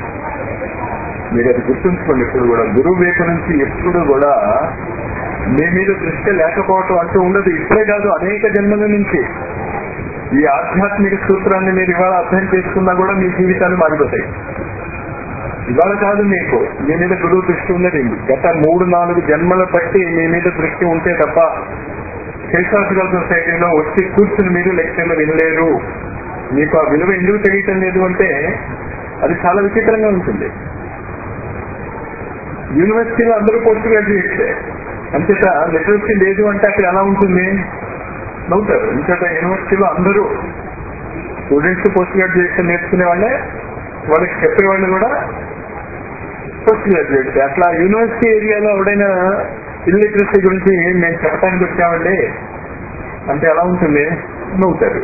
మీరు అది గుర్తుంచుకోండి ఇప్పుడు కూడా గురువు వైపు నుంచి ఎప్పుడు కూడా మీ మీద దృష్టి లేకపోవటం అంటూ ఉండదు ఇప్పుడే కాదు అనేక జన్మల నుంచి ఈ ఆధ్యాత్మిక సూత్రాన్ని మీరు ఇవాళ అర్థం చేసుకున్నా కూడా మీ జీవితాలు మారిపోతాయి ఇవాళ కాదు మీకు మీ మీద గురువు దృష్టి ఉన్నది గత మూడు నాలుగు జన్మల బట్టి మీ మీద దృష్టి ఉంటే తప్ప ఫిలసాఫికల్ సొసైటీలో వచ్చి కూర్చుని మీరు లెక్చర్లు వినలేరు మీకు ఆ విలువ ఎందుకు తెలియటం లేదు అంటే అది చాలా విచిత్రంగా ఉంటుంది యూనివర్సిటీలో అందరూ పోస్ట్ గ్రాడ్యుయేట్సే అంతేత లిటరసీ లేదు అంటే అక్కడ ఎలా ఉంటుంది నవ్వుతారు ఇంకేత యూనివర్సిటీలో అందరూ స్టూడెంట్స్ పోస్ట్ గ్రాడ్యుయేషన్ నేర్చుకునే వాళ్ళే వాళ్ళకి చెప్పేవాళ్ళు కూడా పోస్ట్ గ్రాడ్యుయేట్స్ అట్లా యూనివర్సిటీ ఏరియాలో ఎవడైనా ఇల్లిటరసీ గురించి మేము చెప్పడానికి వచ్చామండి అంటే ఎలా ఉంటుంది నవ్వుతారు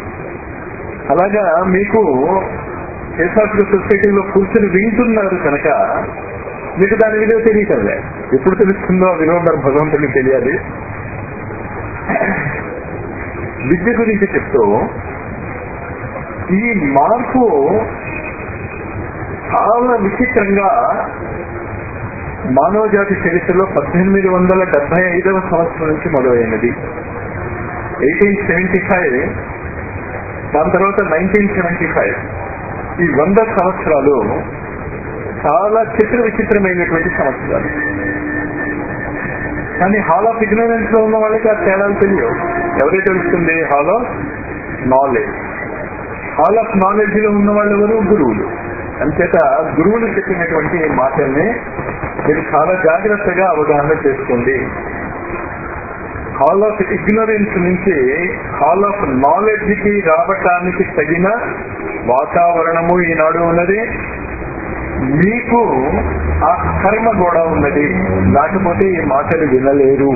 అలాగా మీకు కేసాఫ్రిక సొసైటీలో కూర్చొని వింటున్నారు కనుక మీకు దాని విలువ తెలియటంలే ఎప్పుడు తెలుస్తుందో ఆ విలువ మరి భగవంతుడికి తెలియాలి విద్య గురించి చెప్తూ ఈ మార్పు చాలా విచిత్రంగా మానవ జాతి చరిత్రలో పద్దెనిమిది వందల డెబ్బై ఐదవ సంవత్సరం నుంచి మొదలైనది ఎయిటీన్ సెవెంటీ ఫైవ్ దాని తర్వాత నైన్టీన్ సెవెంటీ ఫైవ్ ఈ వంద సంవత్సరాలు చాలా చిత్ర విచిత్రమైనటువంటి సంవత్సరాలు కానీ హాల్ ఆఫ్ ఇగ్నోరెన్స్ లో ఉన్న వాళ్ళకి ఆ తేడాలు తెలియవు ఎవరే తెలుస్తుంది hall of knowledge hall of knowledge లో ఉన్న వాళ్ళు ఎవరు గురువులు అంచేత గురువులు చెప్పినటువంటి మాటల్ని మీరు చాలా జాగ్రత్తగా అవగాహన చేసుకోండి హాల్ ఆఫ్ ఇగ్నోరెన్స్ నుంచి హాల్ ఆఫ్ నాలెడ్జ్ కి రావటానికి తగిన వాతావరణము ఈనాడు ఉన్నది మీకు ఆ కర్మ కూడా ఉన్నది లేకపోతే ఈ మాటలు వినలేరు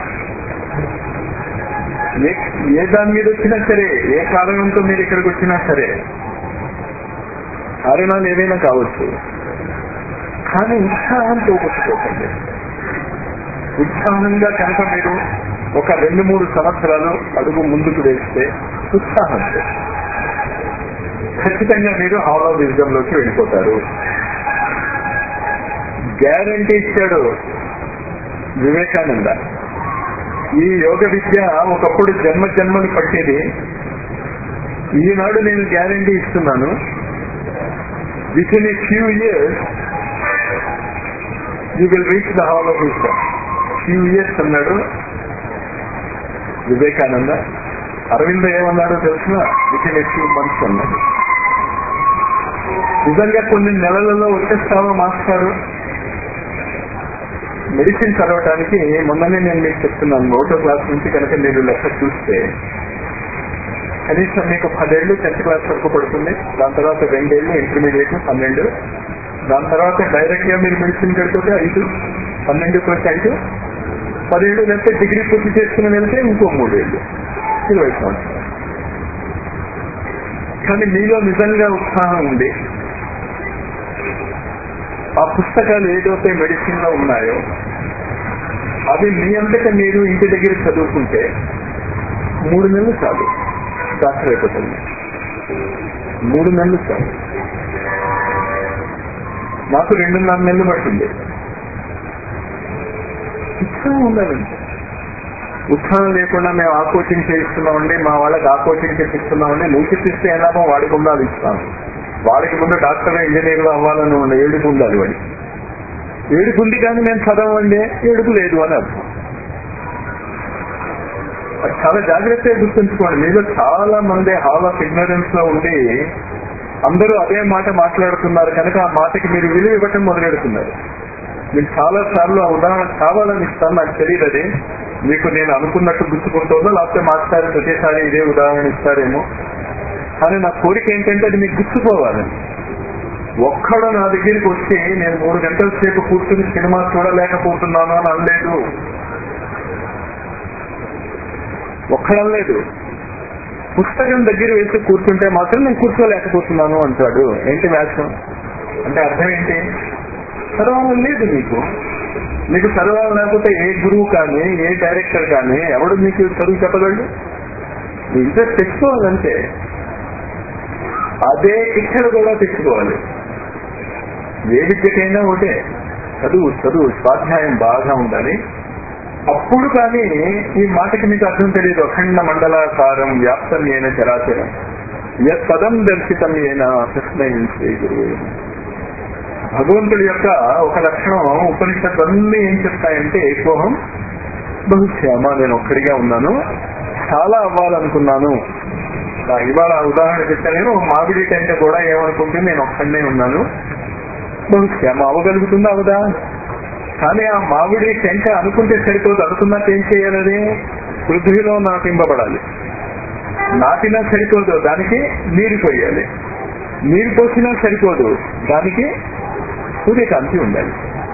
ఏ ఏ దాని మీద వచ్చినా సరే ఏ కారణంతో మీరు ఇక్కడికి వచ్చినా సరే కారణాలు ఏదైనా కావచ్చు కానీ ఉత్సాహంతో పుట్టుకోకండి ఉత్సాహంగా కనుక మీరు ఒక రెండు మూడు సంవత్సరాలు అడుగు ముందుకు వేస్తే ఉత్సాహంతో ఖచ్చితంగా మీరు హాల్ ఆఫ్ విజన్ లోకి వెళ్ళిపోతారు గ్యారంటీ ఇచ్చాడు వివేకానంద ఈ యోగ విద్య ఒకప్పుడు జన్మ జన్మలు పట్టేది ఈనాడు నేను గ్యారంటీ ఇస్తున్నాను within a few years you will reach the hall of vision few years అన్నాడు వివేకానంద అరవింద ఏమన్నాడో తెలిసిన within a few months అన్నాడు నిజంగా కొన్ని నెలలలో వచ్చేస్తామో మాస్టారు మెడిసిన్ చదవటానికి మొన్ననే నేను మీకు చెప్తున్నాను ఒకటో క్లాస్ నుంచి కనుక మీరు లెక్క చూస్తే కనీసం మీకు పదేళ్ళు టెన్త్ క్లాస్ వరకు పడుతుంది దాని తర్వాత రెండేళ్ళు ఇంటర్మీడియట్ పన్నెండు దాని తర్వాత డైరెక్ట్ గా మీరు మెడిసిన్ కడిపోతే ఐదు పన్నెండు ప్లస్ ఐదు పదిహేడు లేకపోతే డిగ్రీ పూర్తి చేసుకుని వెళ్తే ఇంకో మూడేళ్ళు ఇరవై సంవత్సరాలు కానీ మీలో నిజంగా ఉత్సాహం ఉంది ఆ పుస్తకాలు ఏదైతే మెడిసిన్ లో ఉన్నాయో అవి మీ అంతటా మీరు ఇంటి దగ్గర చదువుకుంటే మూడు నెలలు చాలు డాక్టర్ అయిపోతుంది మూడు నెలలు చాలు నాకు రెండున్నర నెలలు పట్టింది ఉత్సాహం ఉండాలండి ఉత్సాహం లేకుండా మేము ఆ కోచింగ్ చేయిస్తున్నామండి మా వాళ్ళకి ఆ కోచింగ్ చేపిస్తున్నామండి నువ్వు చెప్పిస్తే ఎలాగో వాడికి ఉండాలి ఇస్తాను వాడికి ముందు డాక్టర్ ఇంజనీర్ అవ్వాలని ఉండే ఏడుపు ఉండాలి వాడి ఏడుపు ఉంది కానీ నేను చదవండి ఏడుపు లేదు అని అర్థం అది చాలా జాగ్రత్తగా గుర్తుంచుకోండి మీలో చాలా మంది హాల్ ఆఫ్ ఇగ్నరెన్స్ లో ఉండి అందరూ అదే మాట మాట్లాడుతున్నారు కనుక ఆ మాటకి మీరు విలువ ఇవ్వటం మొదలెడుతున్నారు మీకు చాలా సార్లు ఆ ఉదాహరణ కావాలని ఇస్తాను నాకు తెలియదు అది మీకు నేను అనుకున్నట్టు గుర్తుకుంటుందో లేకపోతే మాస్టర్ ప్రతిసారి ఇదే ఉదాహరణ ఇస్తారేమో కానీ నా కోరిక ఏంటంటే అది మీకు గుర్తుపోవాలని ఒక్కడు నా దగ్గరికి వచ్చి నేను మూడు గంటల సేపు కూర్చుని సినిమా చూడలేకపోతున్నాను అని అనలేదు ఒక్కడనలేదు పుస్తకం దగ్గర వేసి కూర్చుంటే మాత్రం నేను కూర్చోలేకపోతున్నాను అంటాడు ఏంటి వ్యాసం అంటే అర్థం ఏంటి చదవాలని లేదు మీకు మీకు చదవాలి లేకపోతే ఏ గురువు కానీ ఏ డైరెక్టర్ కానీ ఎవడు మీకు చదువు చెప్పగలడు మీ ఇంట్రెస్ట్ తెచ్చుకోవాలంటే అదే ఇక్కడ కూడా తెచ్చుకోవాలి ఏ విద్యకైనా ఒకటే చదువు చదువు స్వాధ్యాయం బాగా ఉండాలి అప్పుడు కానీ ఈ మాటకి మీకు అర్థం తెలియదు అఖండ మండలాకారం వ్యాప్తం అయిన చరాచరం యత్ పదం దర్శితం అయిన కృష్ణ గురువు భగవంతుడి యొక్క ఒక లక్షణం ఉపనిషత్తులన్నీ ఏం చెప్తాయంటే ఏకోహం బహుశ్యామ నేను ఒక్కడిగా ఉన్నాను చాలా అవ్వాలనుకున్నాను నా ఇవాళ ఉదాహరణ చెప్తాను నేను మామిడి టెంట కూడా ఏమనుకుంటే నేను ఒక్కడనే ఉన్నాను బహుశ్యామ అవ్వగలుగుతుందా అవదా కానీ ఆ మామిడి టెంక అనుకుంటే సరిపోదు అనుకున్నట్టు ఏం చేయాలని పృథ్వీలో నాటింపబడాలి నాటినా సరిపోదు దానికి నీరు పోయాలి నీరు పోసినా సరిపోదు దానికి సూర్యకాంతి ఉండాలి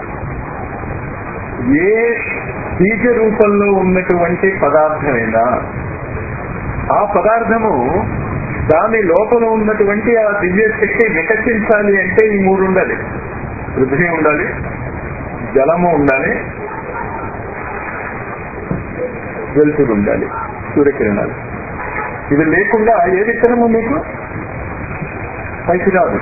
ఏ బీజ రూపంలో ఉన్నటువంటి పదార్థమైనా ఆ పదార్థము దాని లోపల ఉన్నటువంటి ఆ దివ్య శక్తి వికసించాలి అంటే ఈ మూడు ఉండాలి పృథ్వీ ఉండాలి జలము ఉండాలి వెలుతురు ఉండాలి సూర్యకిరణాలు ఇది లేకుండా ఏ విత్తనము మీకు పైకి రాదు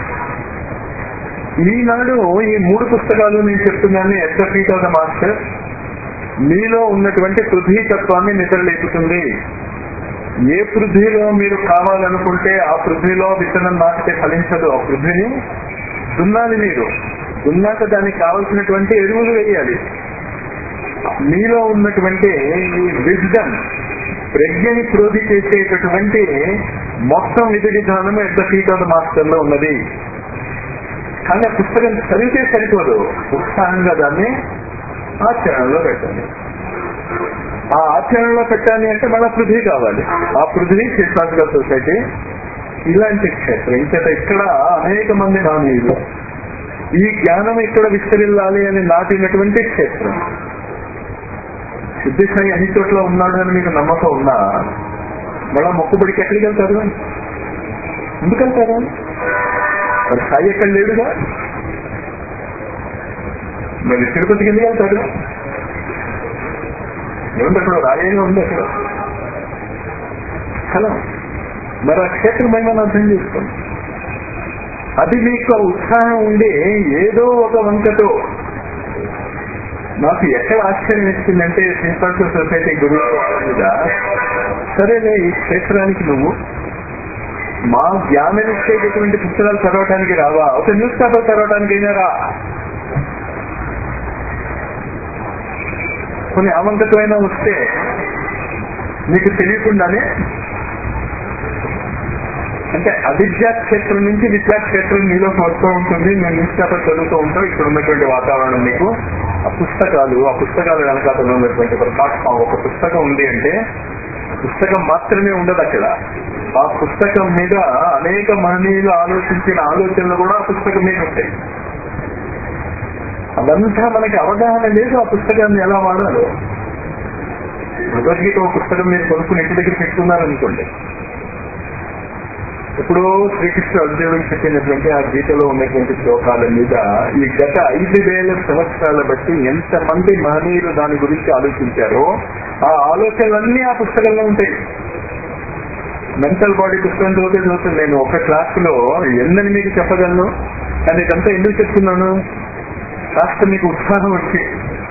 ఈనాడు ఈ మూడు పుస్తకాలు నేను చెప్తున్నాను at the feet of the master మీలో ఉన్నటువంటి పృథ్వీ తత్వాన్ని నిద్రలేపుతుంది ఏ పృథ్వీలో మీరు కావాలనుకుంటే ఆ పృథ్వీలో విత్తనం నాటితే ఫలించదు ఆ పృథ్వీని దున్నాలి మీరు దున్నాక దానికి కావలసినటువంటి ఎరువులు వేయాలి మీలో ఉన్నటువంటి ఈ విజ్డమ్ ప్రజ్ఞని క్రోధి చేసేటటువంటి మొత్తం విధి విధానం at the feet of the master లో ఉన్నది కానీ ఆ పుస్తకం చదివితే సరిపోదు ఉత్సాహంగా దాన్ని ఆచరణలో పెట్టాలి ఆ ఆచరణలో పెట్టాలి అంటే మన పృథ్వీ కావాలి ఆ పృథ్వీ క్షేత్రాంతిక సొసైటీ ఇలాంటి క్షేత్రం ఇంకట ఇక్కడ అనేక మంది నానీయులు ఈ జ్ఞానం ఇక్కడ విస్తరిల్లాలి అని నాటినటువంటి క్షేత్రం సిద్ధిసాయి అన్ని చోట్ల ఉన్నాడు అని మీకు నమ్మకం ఉన్నా మళ్ళా మొక్కుబడికి ఎక్కడికి వెళ్తారు ఎందుకు వెళ్తారు మరి సాయి ఎక్కడ లేడుగా మరి తిరుపతికి ఎందుకు వెళ్తారు ఏముంది అక్కడ రాయేగా ఉంది అక్కడ స్థలం మరి ఆ క్షేత్రం మహిమను అర్థం చేసుకోండి అది మీకు ఆ ఉత్సాహం ఉండి ఏదో ఒక వంకతో నాకు ఎక్కడ ఆశ్చర్యం ఇచ్చిందంటే శ్రీపాఠ సొసైటీ గురువు మీద సరేలే ఈ క్షేత్రానికి నువ్వు మా జ్ఞానం ఇచ్చేటటువంటి పుస్తకాలు చదవటానికి రావా ఒక న్యూస్ పేపర్ చదవటానికి అయినా రా కొన్ని అవంకతో అయినా వస్తే నీకు తెలియకుండానే అంటే అవిద్యా క్షేత్రం నుంచి విద్యా క్షేత్రం నీలో వస్తూ ఉంటుంది నేను న్యూస్ పేపర్ చదువుతూ ఉంటాం ఇక్కడ ఉన్నటువంటి వాతావరణం నీకు ఆ పుస్తకాలు ఆ పుస్తకాలు వెనకాతలో ఉన్నటువంటి ఒక ప్లాట్ఫామ్ ఒక పుస్తకం ఉంది అంటే పుస్తకం మాత్రమే ఉండదు అక్కడ ఆ పుస్తకం మీద అనేక మహనీయులు ఆలోచించిన ఆలోచనలు కూడా ఆ పుస్తకం మీద ఉంటాయి అదంతా మనకి అవగాహన లేదు ఆ పుస్తకాన్ని ఎలా వాడాలో భగవద్గీత ఒక పుస్తకం మీరు కొనుక్కుని ఇంటి దగ్గర పెట్టుకున్నారనుకోండి ఇప్పుడు శ్రీకృష్ణ అర్జునుడికి చెప్పినటువంటి ఆ గీతలో ఉన్నటువంటి శ్లోకాల మీద ఈ గత ఐదు వేల సంవత్సరాల బట్టి ఎంత మంది మహనీయులు దాని గురించి ఆలోచించారో ఆ ఆలోచనలన్నీ ఆ పుస్తకంలో ఉంటాయి మెంటల్ బాడీ పుస్తకం చదివితే చదువుతుంది నేను ఒక క్లాస్ లో ఎన్నని మీకు చెప్పగలను కానీ ఇదంతా ఎందుకు చెప్తున్నాను కాస్త మీకు ఉత్సాహం వచ్చి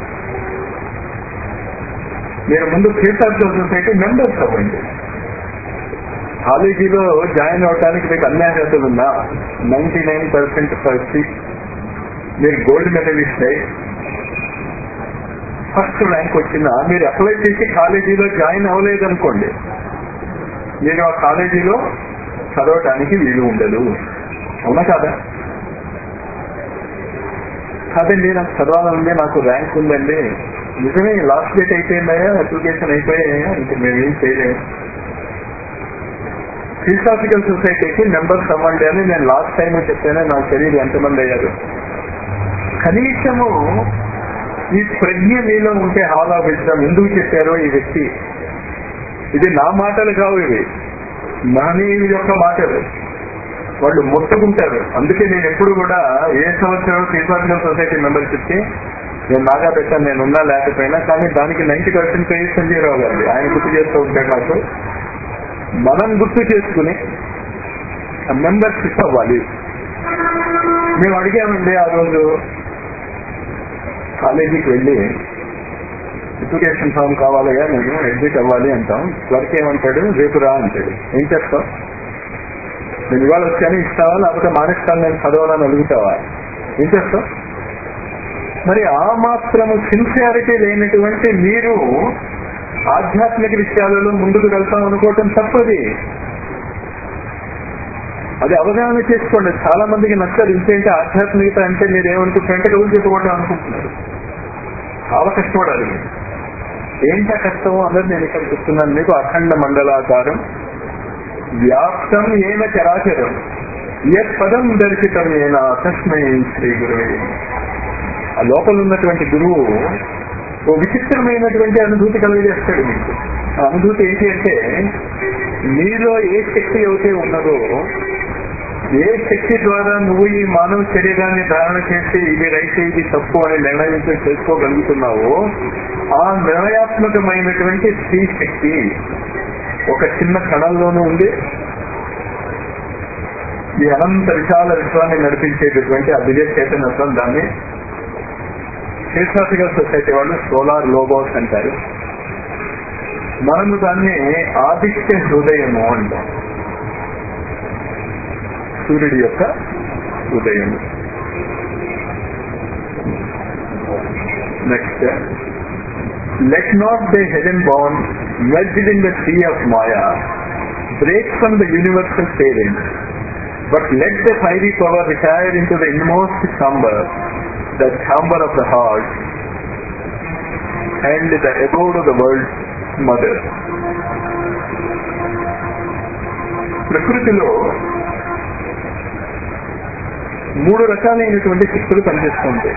మీరు ముందు ఫీల్డ్ సొసైటీ మెంబర్స్ అవ్వండి కాలేజీలో జాయిన్ అవడానికి మీకు అన్ని అర్హతలు ఉన్నా నైన్టీ నైన్ పర్సెంట్ వచ్చి మీరు గోల్డ్ మెడలిస్ట్ అయి ఫస్ట్ ర్యాంక్ వచ్చినా మీరు అప్లై చేసి కాలేజీలో జాయిన్ అవ్వలేదు అనుకోండి మీరు ఆ కాలేజీలో చదవటానికి వీలు ఉండదు అవునా కాదా కాదండి నాకు చదవాలండి నాకు ర్యాంక్ ఉందండి నిజమే లాస్ట్ డేట్ అయిపోయిందయా అప్లికేషన్ అయిపోయాయా ఇంక మేము ఏం చేయలేము ఫిలాసాఫికల్ సొసైటీకి మెంబర్స్ అవ్వండి అని నేను లాస్ట్ టైం చెప్పాను నాకు తెలియదు ఎంతమంది అయ్యారు కనీసము ఈ ప్రజ్ఞ మీలో ఉంటే హాల్ ఆఫ్ విజ్డమ్ ఎందుకు చెప్పారో ఈ వ్యక్తి ఇది నా మాటలు కావు ఇవి మహనీయుల యొక్క మాటలు వాళ్ళు మొత్తుకుంటారు అందుకే నేను ఎప్పుడు కూడా ఏ సంవత్సరం ఫిలాసాఫికల్ సొసైటీ మెంబర్షిప్ కి నేను నాగా పెట్టాను నేను ఉన్నా లేకపోయినా కానీ దానికి నైన్టీ పర్సెంట్ పే సంజీవరావు గారు ఆయన గుర్తు చేస్తూ ఉంటాడు నాకు మనం గుర్తు చేసుకుని మెంబర్షిప్ అవ్వాలి మేము అడిగామండి ఆ రోజు కాలేజీకి వెళ్ళి అప్లికేషన్ ఫామ్ కావాలయ్యా నేను ఎగ్జిట్ అవ్వాలి అంటాం క్లర్క్ ఏమంటాడు రేపు రా అంటాడు ఏం చేస్తావు నేను ఇవాళ వచ్చాను ఇస్తావా లేకపోతే మానేస్తాను నేను చదవాలని అడుగుతావా ఏం చేస్తావు మరి ఆ మాత్రము సిన్సియారిటీ లేనటువంటి మీరు ఆధ్యాత్మిక విషయాలలో ముందుకు వెళ్తాం అనుకోవటం తప్పది అది అవగాహన చేసుకోండి చాలా మందికి నచ్చదు ఇంకేంటి ఆధ్యాత్మికత అంటే మీరు ఏమనుకుంటారంటే రోజు చెప్పుకోవడం అనుకుంటున్నారు చాలా కష్టపడాలి మీరు. ఏంటి ఆ కష్టం అన్నది నేను ఇక్కడ చెప్తున్నాను మీకు అఖండ మండలాకారం వ్యాప్తం ఏన చరాచరం యత్ పదం దర్శితం ఏనా తస్మై శ్రీ గురువే ఆ లోపల ఉన్నటువంటి గురువు ఓ విచిత్రమైనటువంటి అనుభూతి కలిగజేస్తాడు మీకు ఆ అనుభూతి ఏంటి అంటే మీలో ఏ శక్తి అయితే ఉన్నదో ఏ శక్తి ద్వారా నువ్వు ఈ మానవ శరీరాన్ని ధారణ చేసి ఇది రైట్ ఇది తప్పు అని నిర్ణయం చేసుకోగలుగుతున్నావో ఆ నిర్ణయాత్మకమైనటువంటి స్త్రీ శక్తి ఒక చిన్న కణంలోనూ ఉంది ఈ అనంత విశాల విశ్వాన్ని నడిపించేటటువంటి ఆ విజయ చైతన్యత్వం దాన్ని ఫిలాసాఫికల్ సొసైటీ వాళ్ళు సోలార్ లోగోస్ అంటారు మనము దాన్ని ఆదిత్య హృదయము అంటాం సూర్యుడి యొక్క హృదయం next let not the heaven born merged in the sea of Maya break from the universal parent but let the fiery power retire into the inmost chamber the chamber of the heart and the abode of the world mother ప్రకృతిలో మూడు రకాలైనటువంటి శక్తులు పనిచేస్తూ ఉంటాయి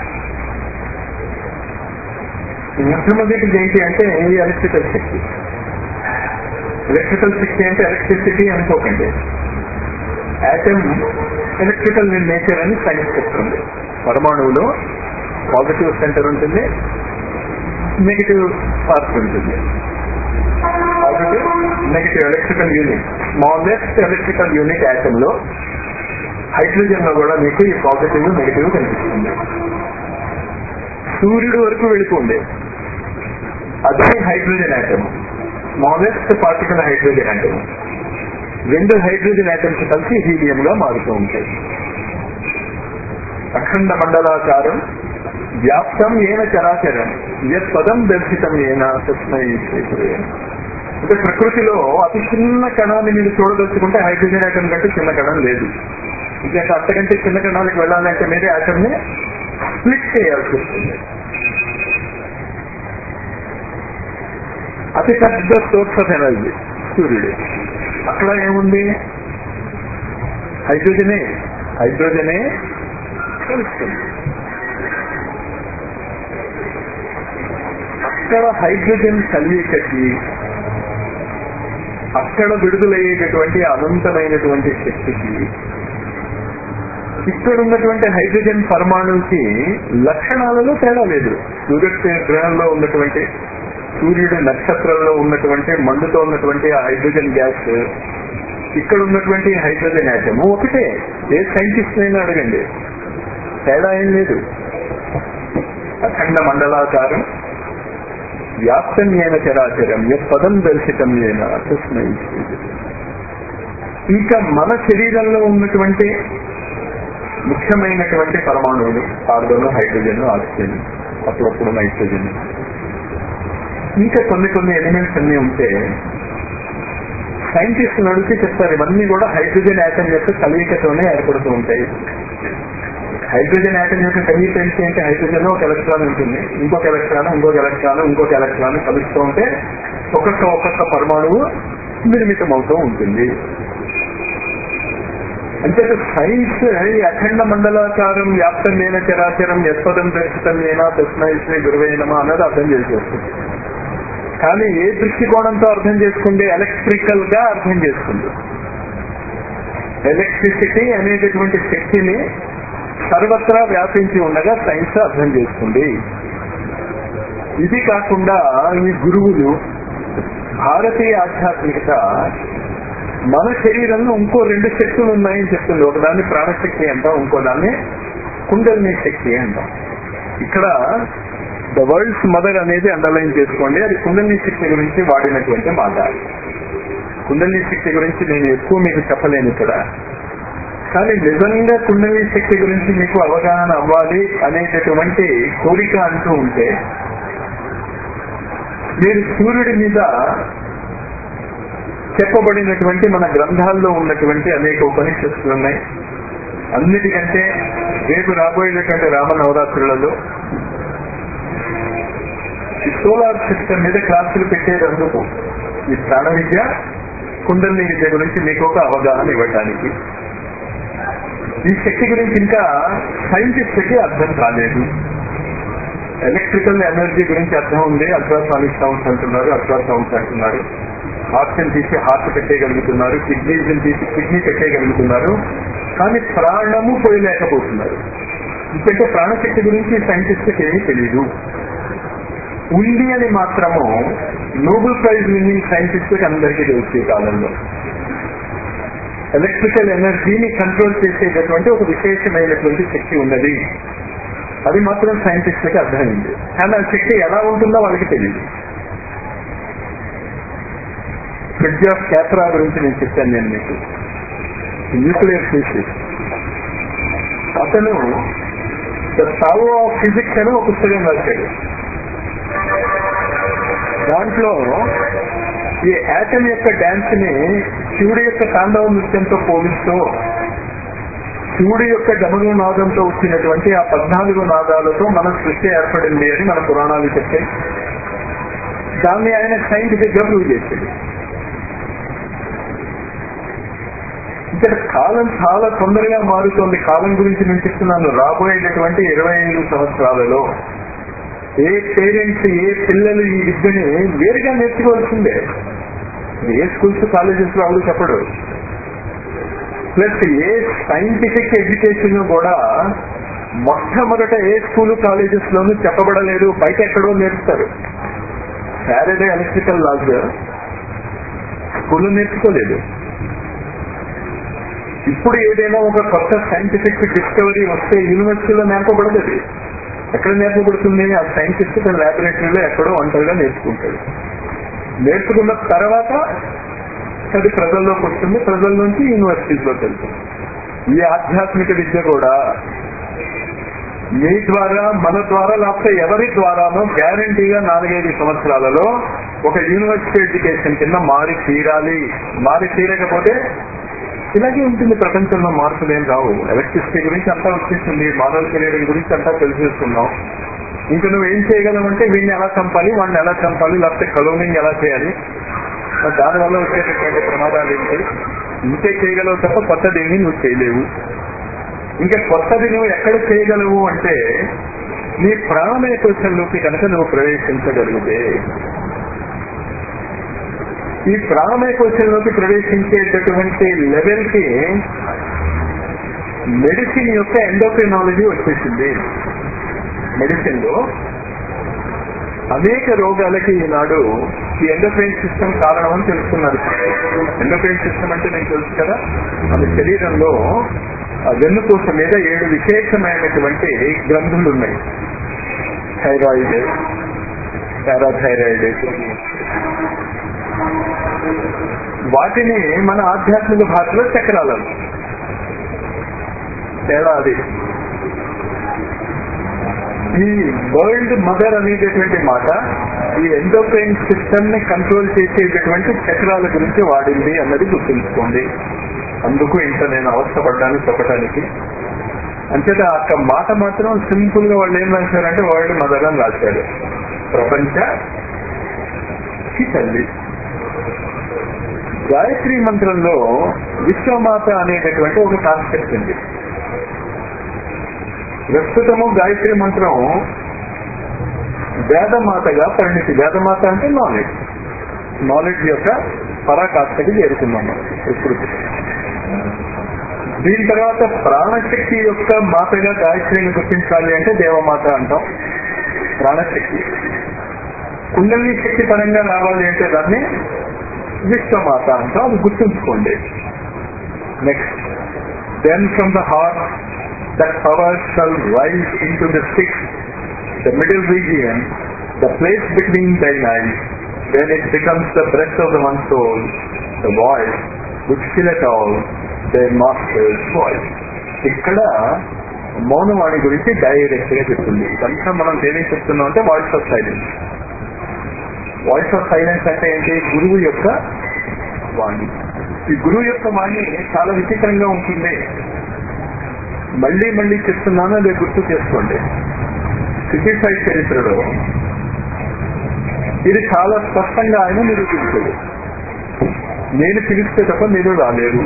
మొట్టమొదటిది ఏంటి అంటే ఈ ఎలక్ట్రికల్ శక్తి ఎలక్ట్రికల్ శక్తి అంటే ఎలక్ట్రిసిటీ అనుకోకండి యాటమ్ ఎలక్ట్రికల్ నేచర్ అని సైన్స్ చెప్తుంది పరమాణువులో పాజిటివ్ సెంటర్ ఉంటుంది నెగిటివ్ పార్ట్ ఉంటుంది positive negative electrical unit smallest electrical unit atom లో హైడ్రోజన్ లో కూడా మీకు ఈ పాజిటివ్ నెగిటివ్ కనిపిస్తుంది సూర్యుడు వరకు వెళ్ళిపోండి అదే hydrogen atom smallest particle hydrogen atom రెండు హైడ్రోజన్ యాటమ్స్ కలిసి హీలియం గా మారుతూ ఉంటాయి అఖండ మండలాకారం వ్యాప్తం ఏన చరాచరం యత్ పదం దర్శితం ఏన తస్మై శ్రీకురే అంటే ప్రకృతిలో అతి చిన్న కణాన్ని మీరు చూడదలుచుకుంటే హైడ్రోజన్ యాటమ్ కంటే చిన్న కణం లేదు ఇంకా అంతకంటే చిన్న కణాలకు వెళ్ళాలంటే మీరే యాటమ్ ని స్ప్లిట్ చేయాల్సి వస్తుంది అతి పెద్ద సోర్స్ ఆఫ్ ఎనర్జీ సూర్యుడు అక్కడ ఏముంది హైడ్రోజనే హైడ్రోజనే కలుస్తుంది అక్కడ హైడ్రోజన్ కలియకటి అక్కడ విడుదలయ్యేటటువంటి అనంతమైనటువంటి శక్తికి ఇక్కడ ఉన్నటువంటి హైడ్రోజన్ పరమాణువుకి లక్షణాలలో తేడా లేదు సూర్య గ్రహంలో ఉన్నటువంటి సూర్యుడి నక్షత్రంలో ఉన్నటువంటి మండుతో ఉన్నటువంటి ఆ హైడ్రోజన్ గ్యాస్ ఇక్కడ ఉన్నటువంటి హైడ్రోజన్ యాటమ్ ఒకటే ఏ సైంటిస్ట్ అయినా అడగండి తేడా ఏం లేదు అఖండ మండలాకారం వ్యాప్తం ఏన చరాచరం ఏ పదం దర్శితం ఏన తస్మై ఇంకా మన శరీరంలో ఉన్నటువంటి ముఖ్యమైనటువంటి పరమాణువులు కార్బన్ హైడ్రోజన్ ఆక్సిజన్ అప్పుడప్పుడు నైట్రోజన్ ఇంకా కొన్ని కొన్ని ఎలిమెంట్స్ అన్ని ఉంటే సైంటిస్టులు అడిగితే చెప్తారు ఇవన్నీ కూడా హైడ్రోజన్ యాటమ్ యొక్క కలయికతోనే ఏర్పడుతూ ఉంటాయి హైడ్రోజన్ యాటమ్ యొక్క కలయిక ఏంటి అంటే హైడ్రోజన్ ఒక ఎలక్ట్రాన్ ఉంటుంది ఇంకొక ఎలక్ట్రాన్ ఇంకొక ఎలక్ట్రాన్ ఇంకొక ఎలక్ట్రాన్ కలుస్తూ ఉంటే ఒక్కొక్క ఒక్కొక్క పరమాణువు నిర్మితం అవుతూ ఉంటుంది అంటే సైన్స్ ఈ అఖండ మండలాకారం వ్యాప్తం లేన చరాచరం యత్పదం దర్శితం ఏనా తస్మై గురువేనమా అన్నది అర్థం చేసేస్తుంది కానీ ఏ దృష్టికోణంతో అర్థం చేసుకుంటే ఎలక్ట్రికల్ గా అర్థం చేసుకుంది ఎలక్ట్రిసిటీ అనేటటువంటి శక్తిని సర్వత్రా వ్యాపించి ఉండగా సైన్స్ అర్థం చేసుకుంది ఇది కాకుండా ఈ గురువులు భారతీయ ఆధ్యాత్మికత మన శరీరంలో ఇంకో రెండు శక్తులు ఉన్నాయని చెప్తుంది ఒకదాన్ని ప్రాణశక్తి అంటాం ఇంకో దాన్ని కుండలిని శక్తి అంటాం ఇక్కడ ద వరల్డ్స్ మదర్ అనేది అండర్లైన్ చేసుకోండి అది కుండలిని శక్తి గురించి వాడినటువంటి మాట కుండలిని శక్తి గురించి నేను ఎక్కువ మీకు చెప్పలేను ఇక్కడ కానీ నిజంగా కుండలిని శక్తి గురించి మీకు అవగాహన అవ్వాలి అనేటటువంటి కోరిక అంటూ ఉంటే మీరు సూర్యుడి మీద చెప్పబడినటువంటి మన గ్రంథాల్లో ఉన్నటువంటి అనేక ఉపనిషత్తులు ఉన్నాయి అన్నిటికంటే రేపు రాబోయేటటువంటి రామ నవరాత్రులలో ఈ సోలార్ సిస్టమ్ మీద క్లాసులు పెట్టేటందుకు ఈ ప్రాణ విద్య కుండలిని విద్య గురించి మీకు ఒక అవగాహన ఇవ్వటానికి ఈ శక్తి గురించి ఇంకా సైంటిస్ట్కి అర్థం కాలేదు ఎలక్ట్రికల్ ఎనర్జీ గురించి అర్థం ఉంది అల్ట్రాసానిక్ సౌండ్స్ అంటున్నారు అల్ట్రాసౌండ్స్ అంటున్నారు హార్ట్ తీసి హార్ట్ పెట్టేయగలుగుతున్నారు కిడ్నీస్ తీసి కిడ్నీ పెట్టేయగలుగుతున్నారు కానీ ప్రాణము పోయలేకపోతున్నారు ఎందుకంటే ప్రాణశక్తి గురించి సైంటిస్ట్కి ఏమీ తెలియదు ఉంది అని మాత్రము నోబెల్ ప్రైజ్ విన్నింగ్ సైంటిస్ట్కి అందరికీ తెలుసు ఈ కాలంలో ఎలక్ట్రికల్ ఎనర్జీని కంట్రోల్ చేసేటటువంటి ఒక విశేషమైనటువంటి శక్తి ఉన్నది అది మాత్రం సైంటిస్ట్లకి అర్థమైంది కానీ ఆ శక్తి ఎలా ఉంటుందో వాళ్ళకి తెలియదు ఫ్రిడ్జ్ ఆఫ్ క్యాప్రా గురించి నేను చెప్పాను నేను మీకు న్యూక్లియర్ ఫిజిక్స్ అతను ద సావు ఆఫ్ ఫిజిక్స్ అని ఒక పుస్తకం రాశాడు దాంట్లో ఈ యాటమ్ యొక్క డాన్స్ ని శివుడి యొక్క తాండవ నృత్యంతో పోలిస్తూ శివుడి యొక్క గమన నాదంతో వచ్చినటువంటి ఆ పద్నాలుగు నాదాలతో మన సృష్టి ఏర్పడింది అని మన పురాణాలు చెప్పాయి దాన్ని ఆయన సైంటిఫిక్ గా ప్రూవ్ చేశాడు ఇక్కడ కాలం చాలా తొందరగా మారుతోంది కాలం గురించి నేను చెప్తున్నాను రాబోయేటటువంటి ఇరవై ఐదు సంవత్సరాలలో ఏ పేరెంట్స్ ఏ పిల్లలు ఈ విద్యని వేరుగా నేర్చుకోవాల్సిందే ఏ స్కూల్స్ కాలేజెస్ లో వాళ్ళు చెప్పడు ప్లస్ ఏ సైంటిఫిక్ ఎడ్యుకేషన్ కూడా మొట్టమొదట ఏ స్కూల్ కాలేజెస్ లోనూ చెప్పబడలేదు బయట ఎక్కడో నేర్పుతారు సాటర్డే ఎలక్ట్రికల్ లాస్ స్కూల్లో నేర్చుకోలేదు ఇప్పుడు ఏదైనా ఒక కొత్త సైంటిఫిక్ డిస్కవరీ వస్తే యూనివర్సిటీలో నేర్పబడదు అది ఎక్కడ నేర్పబడుతుంది ఆ సైంటిస్ట్ తన ల్యాబొరేటరీలో ఎక్కడో ఒంటరిగా నేర్చుకుంటాడు నేర్చుకున్న తర్వాత అది ప్రజల్లోకి వస్తుంది ప్రజల నుంచి యూనివర్సిటీస్లోకి వెళ్తుంది ఈ ఆధ్యాత్మిక విద్య కూడా మీ ద్వారా మన ద్వారా లేకపోతే ఎవరి ద్వారానో గ్యారంటీగా నాలుగైదు సంవత్సరాలలో ఒక యూనివర్సిటీ ఎడ్యుకేషన్ కింద మారి తీరాలి మారి తీరకపోతే ఇలాగే ఉంటుంది ప్రపంచంలో మార్పులు ఏం రావు ఎలక్ట్రిసిటీ గురించి అంతా వచ్చేసింది మానవ శరీరం గురించి అంతా తెలిసేస్తున్నాం ఇంకా నువ్వు ఏం చేయగలవంటే వీడిని ఎలా చంపాలి వాడిని ఎలా చంపాలి లేకపోతే కలోనింగ్ ఎలా చేయాలి మరి దానివల్ల వచ్చేటటువంటి ప్రమాదాలు ఏంటి ఇంతే చేయగలవు తప్ప కొత్తది ఏమీ నువ్వు చేయలేవు ఇంకా కొత్తది నువ్వు ఎక్కడ చేయగలవు అంటే నీ ప్రాణమయ కోశంలోకి కనుక నువ్వు ప్రవేశించగలిగితే ఈ ప్రాణమయ కోశంలోకి ప్రవేశించేటటువంటి లెవెల్ కి మెడిసిన్ యొక్క ఎండోక్రినాలజీ వచ్చేసింది మెడిసిన్ లో అనేక రోగాలకి ఈనాడు ఈ ఎండోక్రైన్ సిస్టమ్ కారణం అని తెలుస్తున్నారు ఎండోక్రైన్ సిస్టమ్ అంటే నీకు తెలుసు కదా మన శరీరంలో ఆ వెన్నుపూస మీద ఏడు విశేషమైనటువంటి గ్రంథులు ఉన్నాయి థైరాయిడ్ పారాథైరాయిడ్ వాటిని మన ఆధ్యాత్మిక భాషలో చక్రాలు అంటాం. తేడా అది ఈ వరల్డ్ మదర్ అనేటటువంటి మాట ఈ ఎండోక్రైన్ సిస్టమ్ ని కంట్రోల్ చేసేటటువంటి చక్రాల గురించి వాడింది అన్నది గుర్తుంచుకోండి అందుకు ఇంత నేను అవస్థపడ్డాను చెప్పడానికి అంచేత అక్క మాట మాత్రం సింపుల్ గా వాళ్ళు ఏం రాశారంటే వరల్డ్ మదర్ అని రాశారు ప్రపంచ కి తల్లి గాయత్రి మంత్రంలో విశ్వమాత అనేటటువంటి ఒక కాన్సెప్ట్ ఉంది ప్రస్తుతము గాయత్రి మంత్రం వేదమాతగా పరిణితి వేదమాత అంటే నాలెడ్జ్ నాలెడ్జ్ యొక్క పరాకాష్ఠకి చేరుకున్నాం మనం ప్రకృతి దీని తర్వాత ప్రాణశక్తి యొక్క మాతగా గాయత్రిని గుర్తించాలి అంటే దేవమాత అంటాం ప్రాణశక్తి కుండలి శక్తి పరంగా రావాలి అంటే దాన్ని విశ్వమాత అంటాం అది గుర్తుంచుకోండి next then from the heart that power shall rise into the sixth, the middle region, the place between thine eyes, then it becomes the breath of the one soul, the voice, which filleth all, their master's voice. ఇక్కడ మౌనవాణి గురించి direct గా చెప్తుంది కనుక మనం దేనికి చెప్తున్నాం అంటే voice of silence voice of silence అంటే ఏంటి గురువు యొక్క వాణి ఈ గురువు యొక్క వాణి చాలా విచిత్రంగా ఉంటుంది మళ్ళీ మళ్ళీ చెప్తున్నాను అది గుర్తు చేసుకోండి సిద్ధిసాయి చరిత్రలో ఇది చాలా స్పష్టంగా ఆయన నిరూపించాడు నేను పిలిస్తే తప్ప మీరు రాలేరు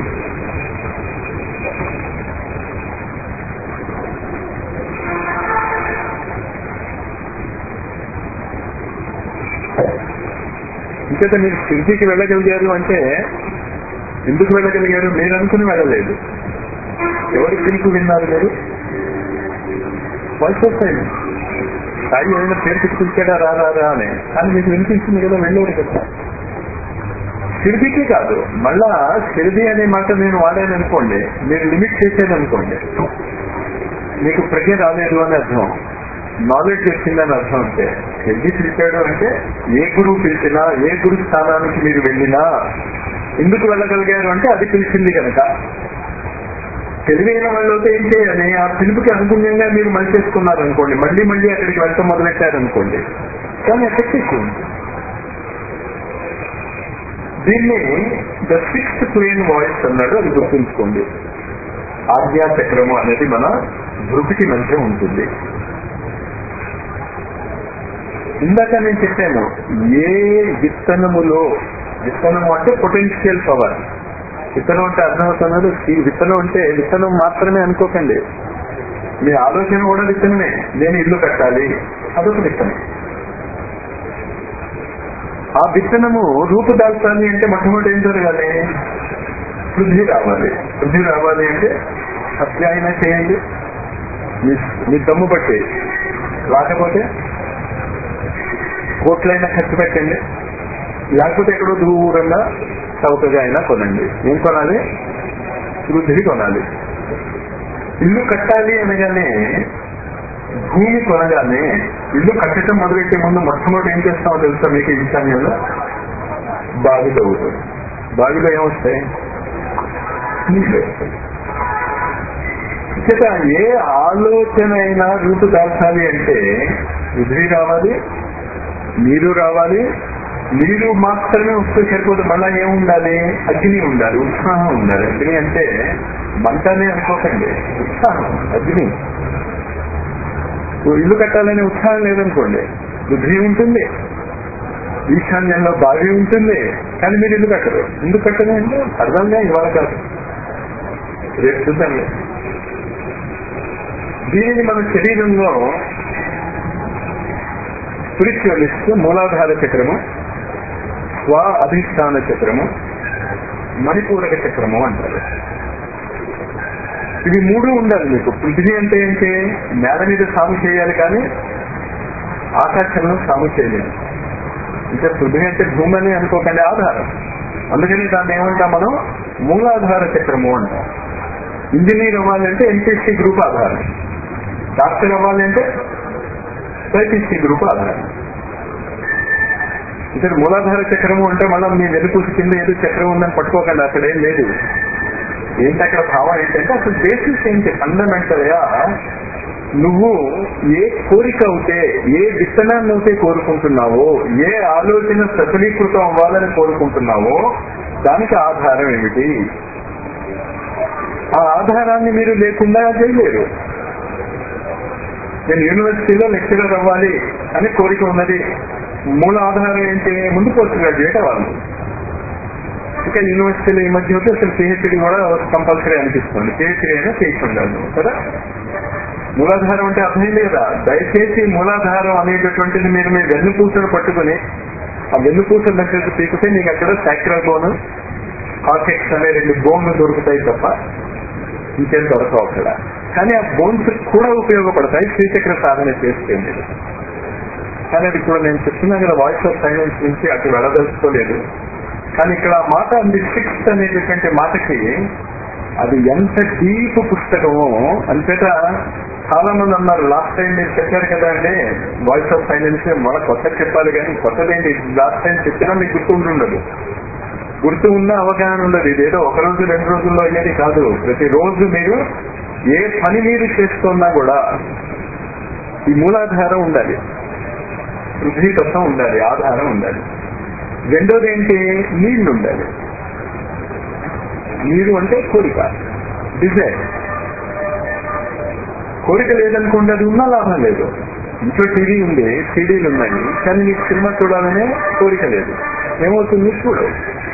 ఇంకైతే మీరు సిద్ధికి వెళ్ళగలిగారు అంటే ఎందుకు వెళ్ళగలిగారు మీరు అనుకుని వెళ్ళలేదు ఎవరి పిలుపు విన్నారు మీరు వాయిస్ ఆఫ్ సైలెన్స్ సాయి ఏమైనా పేరు పిలిచాడా రా రా రా అని కానీ మీకు వినిపించింది కదా వెళ్ళేవారు కదా సిరిదికి కాదు మళ్ళా సిరిది అనే మాట నేను వాడాను అనుకోండి మీరు లిమిట్ చేసేది అనుకోండి మీకు ప్రజ్ఞ రాలేదు అని అర్థం నాలెడ్జ్ వచ్చిందని అర్థం అంటే ఎన్ని పిలిచాడు అంటే ఏ గురువు పిలిచినా ఏ గురు స్థానానికి మీరు వెళ్ళినా ఎందుకు వెళ్ళగలిగారు అంటే అది పిలిచింది కనుక తెలివైన వాళ్ళతో ఏం చేయాలి ఆ పిలుపుకి అనుగుణంగా మీరు మళ్ళీ చేసుకున్నారు అనుకోండి మళ్ళీ మళ్ళీ అక్కడికి వెళ్ళటం మొదలెట్టారు అనుకోండి కానీ ఎఫెక్ట్ ఎక్కువ ఉంది. దీన్ని ద సిక్స్త్ ప్లేన్ వాయిస్ అన్నాడు అది గుర్తుంచుకోండి ఆజ్ఞా చక్రము అనేది మన భృతికి మధ్య ఉంటుంది ఇందాక నేను చెప్పాను ఏ విత్తనములో విత్తనము అంటే పొటెన్షియల్ పవర్ విత్తనం అంటే అర్థమవుతున్నది ఈ విత్తనం అంటే విత్తనం మాత్రమే అనుకోకండి మీ ఆలోచన కూడా విత్తనమే నేను ఇల్లు కట్టాలి అదొక విత్తనం ఆ విత్తనము రూపు దాల్చాలి అంటే మొట్టమొదటి ఏం జరగాలి వృద్ధి రావాలి వృద్ధి రావాలి అంటే సత్యాయన చేయండి మీ మీ దమ్ము బట్టి రాకపోతే కోట్లైనా ఖర్చు పెట్టండి లేకపోతే ఎక్కడో దూరంగా చౌకగా అయినా కొనండి ఏం కొనాలి వృద్ధి కొనాలి ఇల్లు కట్టాలి అనగానే భూమి కొనగానే ఇల్లు కట్టడం మొదలెట్టే ముందు మొట్టమొదటి ఏం చేస్తామో తెలుసా మీకు ఈ సమయంలో బావి తవ్వుతుంది బావిలో ఏమొస్తాయి నీళ్ళు వస్తాయి చేత ఏ ఆలోచన అయినా రూపు దాల్చాలి అంటే వృద్ధి రావాలి నీరు రావాలి నీరు మాత్రమే వస్తే సరిపోదు మళ్ళా ఏముండాలి అగ్ని ఉండాలి ఉత్సాహం ఉండాలి అగ్ని అంటే మంటనే అనుకోకండి ఉత్సాహం అగ్ని ఓ ఇల్లు కట్టాలనే ఉత్సాహం లేదనుకోండి బుద్ధి ఉంటుంది ఈశాన్యంలో బావి ఉంటుంది కానీ మీరు ఇల్లు కట్టరు ఎందుకు కట్టరు అంటే అర్థంగా ఇవాళ కాదు రేపు చూద్దాంలే దీనిని మన శరీరంలో స్పిరిచువలిస్ట్ మూలాధార చక్రము స్వ అధిష్టాన చక్రము మణిపూరక చక్రము అంటారు ఇవి మూడు ఉండాలి మీకు పృథివీ అంటే ఏంటి నేల మీద సాగు చేయాలి కానీ ఆకాశంలో సాగు చేయలేదు ఇంకా పృథివీ అంటే భూమి అని అనుకోకండి ఆధారం అందుకని దాన్ని ఏమంటాం మనం మూలాధార చక్రము అంటాం ఇంజనీర్ అవ్వాలంటే ఎంపీసీ గ్రూప్ ఆధారం డాక్టర్ అవ్వాలంటే బైపీసీ గ్రూప్ ఆధారం ఇక్కడ మూలాధార చక్రము అంటే మళ్ళీ మీ వెనుకూసి కింద ఏదో చక్రం ఉందని పట్టుకోకండి అక్కడ ఏం లేదు ఏంటి అక్కడ భావం ఏంటంటే అసలు బేసిస్ ఏంటి ఫండమెంటల్ గా నువ్వు ఏ కోరిక అవుతే ఏ విత్తనాన్ని అయితే కోరుకుంటున్నావో ఏ ఆలోచన సఫలీకృతం అవ్వాలని కోరుకుంటున్నావో దానికి ఆధారం ఏమిటి ఆ ఆధారాన్ని మీరు లేకుండా చేయలేరు నేను యూనివర్సిటీలో లెక్చరర్ అవ్వాలి అని కోరిక ఉన్నది మూల ఆధారం ఏంటి ముందు పోస్ట్ గ్రాడ్యుయేట్ అవ్వాలి ఇంకా యూనివర్సిటీలో ఈ మధ్య అయితే అసలు పిహెచ్డి కూడా కంపల్సరీ అనిపిస్తుంది పిహెచ్డి అయినా చేసి ఉండాలి కదా మూలాధారం అంటే అర్థం లేదా దయచేసి మూలాధారం అనేటటువంటిది మీరు మీ వెన్నుపూసను పట్టుకుని ఆ వెన్నుపూస దగ్గరకు పీకితే మీకు అక్కడ సాక్రల్ బోన్ కాకెక్స్ అనే రెండు బోన్లు దొరుకుతాయి తప్ప ఇంకేం దొరకవు అక్కడ కానీ ఆ బోన్స్ కూడా ఉపయోగపడతాయి శ్రీచక్ర సాధన చేస్తే మీరు కానీ అది ఇప్పుడు నేను చెప్తున్నా కదా వాయిస్ ఆఫ్ సైలెన్స్ నుంచి అటు వెళ్ళదలుచుకోలేదు కానీ ఇక్కడ ఆ మాట అంది సిక్స్త్ అనేటటువంటి మాటకి అది ఎంత డీప్ పుస్తకమో అంతేత చాలా మంది అన్నారు లాస్ట్ టైం మీరు చెప్పారు కదా అండి వాయిస్ ఆఫ్ సైలెన్స్ మన కొత్త చెప్పాలి కానీ కొత్తదేంటి లాస్ట్ టైం చెప్పినా మీకు గుర్తుంటుండదు గుర్తు ఉన్న అవగాహన ఉండదు ఇదేదో ఒక రోజు రెండు రోజుల్లో అయ్యేది కాదు ప్రతిరోజు మీరు ఏ పని మీరు చేస్తున్నా కూడా ఈ మూలాధారం ఉండాలి పృథ్వీ తత్వం ఉండాలి ఆధారం ఉండాలి రెండోది ఏంటి నీళ్లు ఉండాలి నీరు అంటే కోరిక డిజైర్ కోరిక లేదనుకోండి అది ఉన్నా లాభం లేదు ఇంట్లో టీవీ ఉంది సీడీలు ఉన్నాయి కానీ నీకు సినిమా చూడాలనే కోరిక లేదు ఏమవుతుంది చూడవు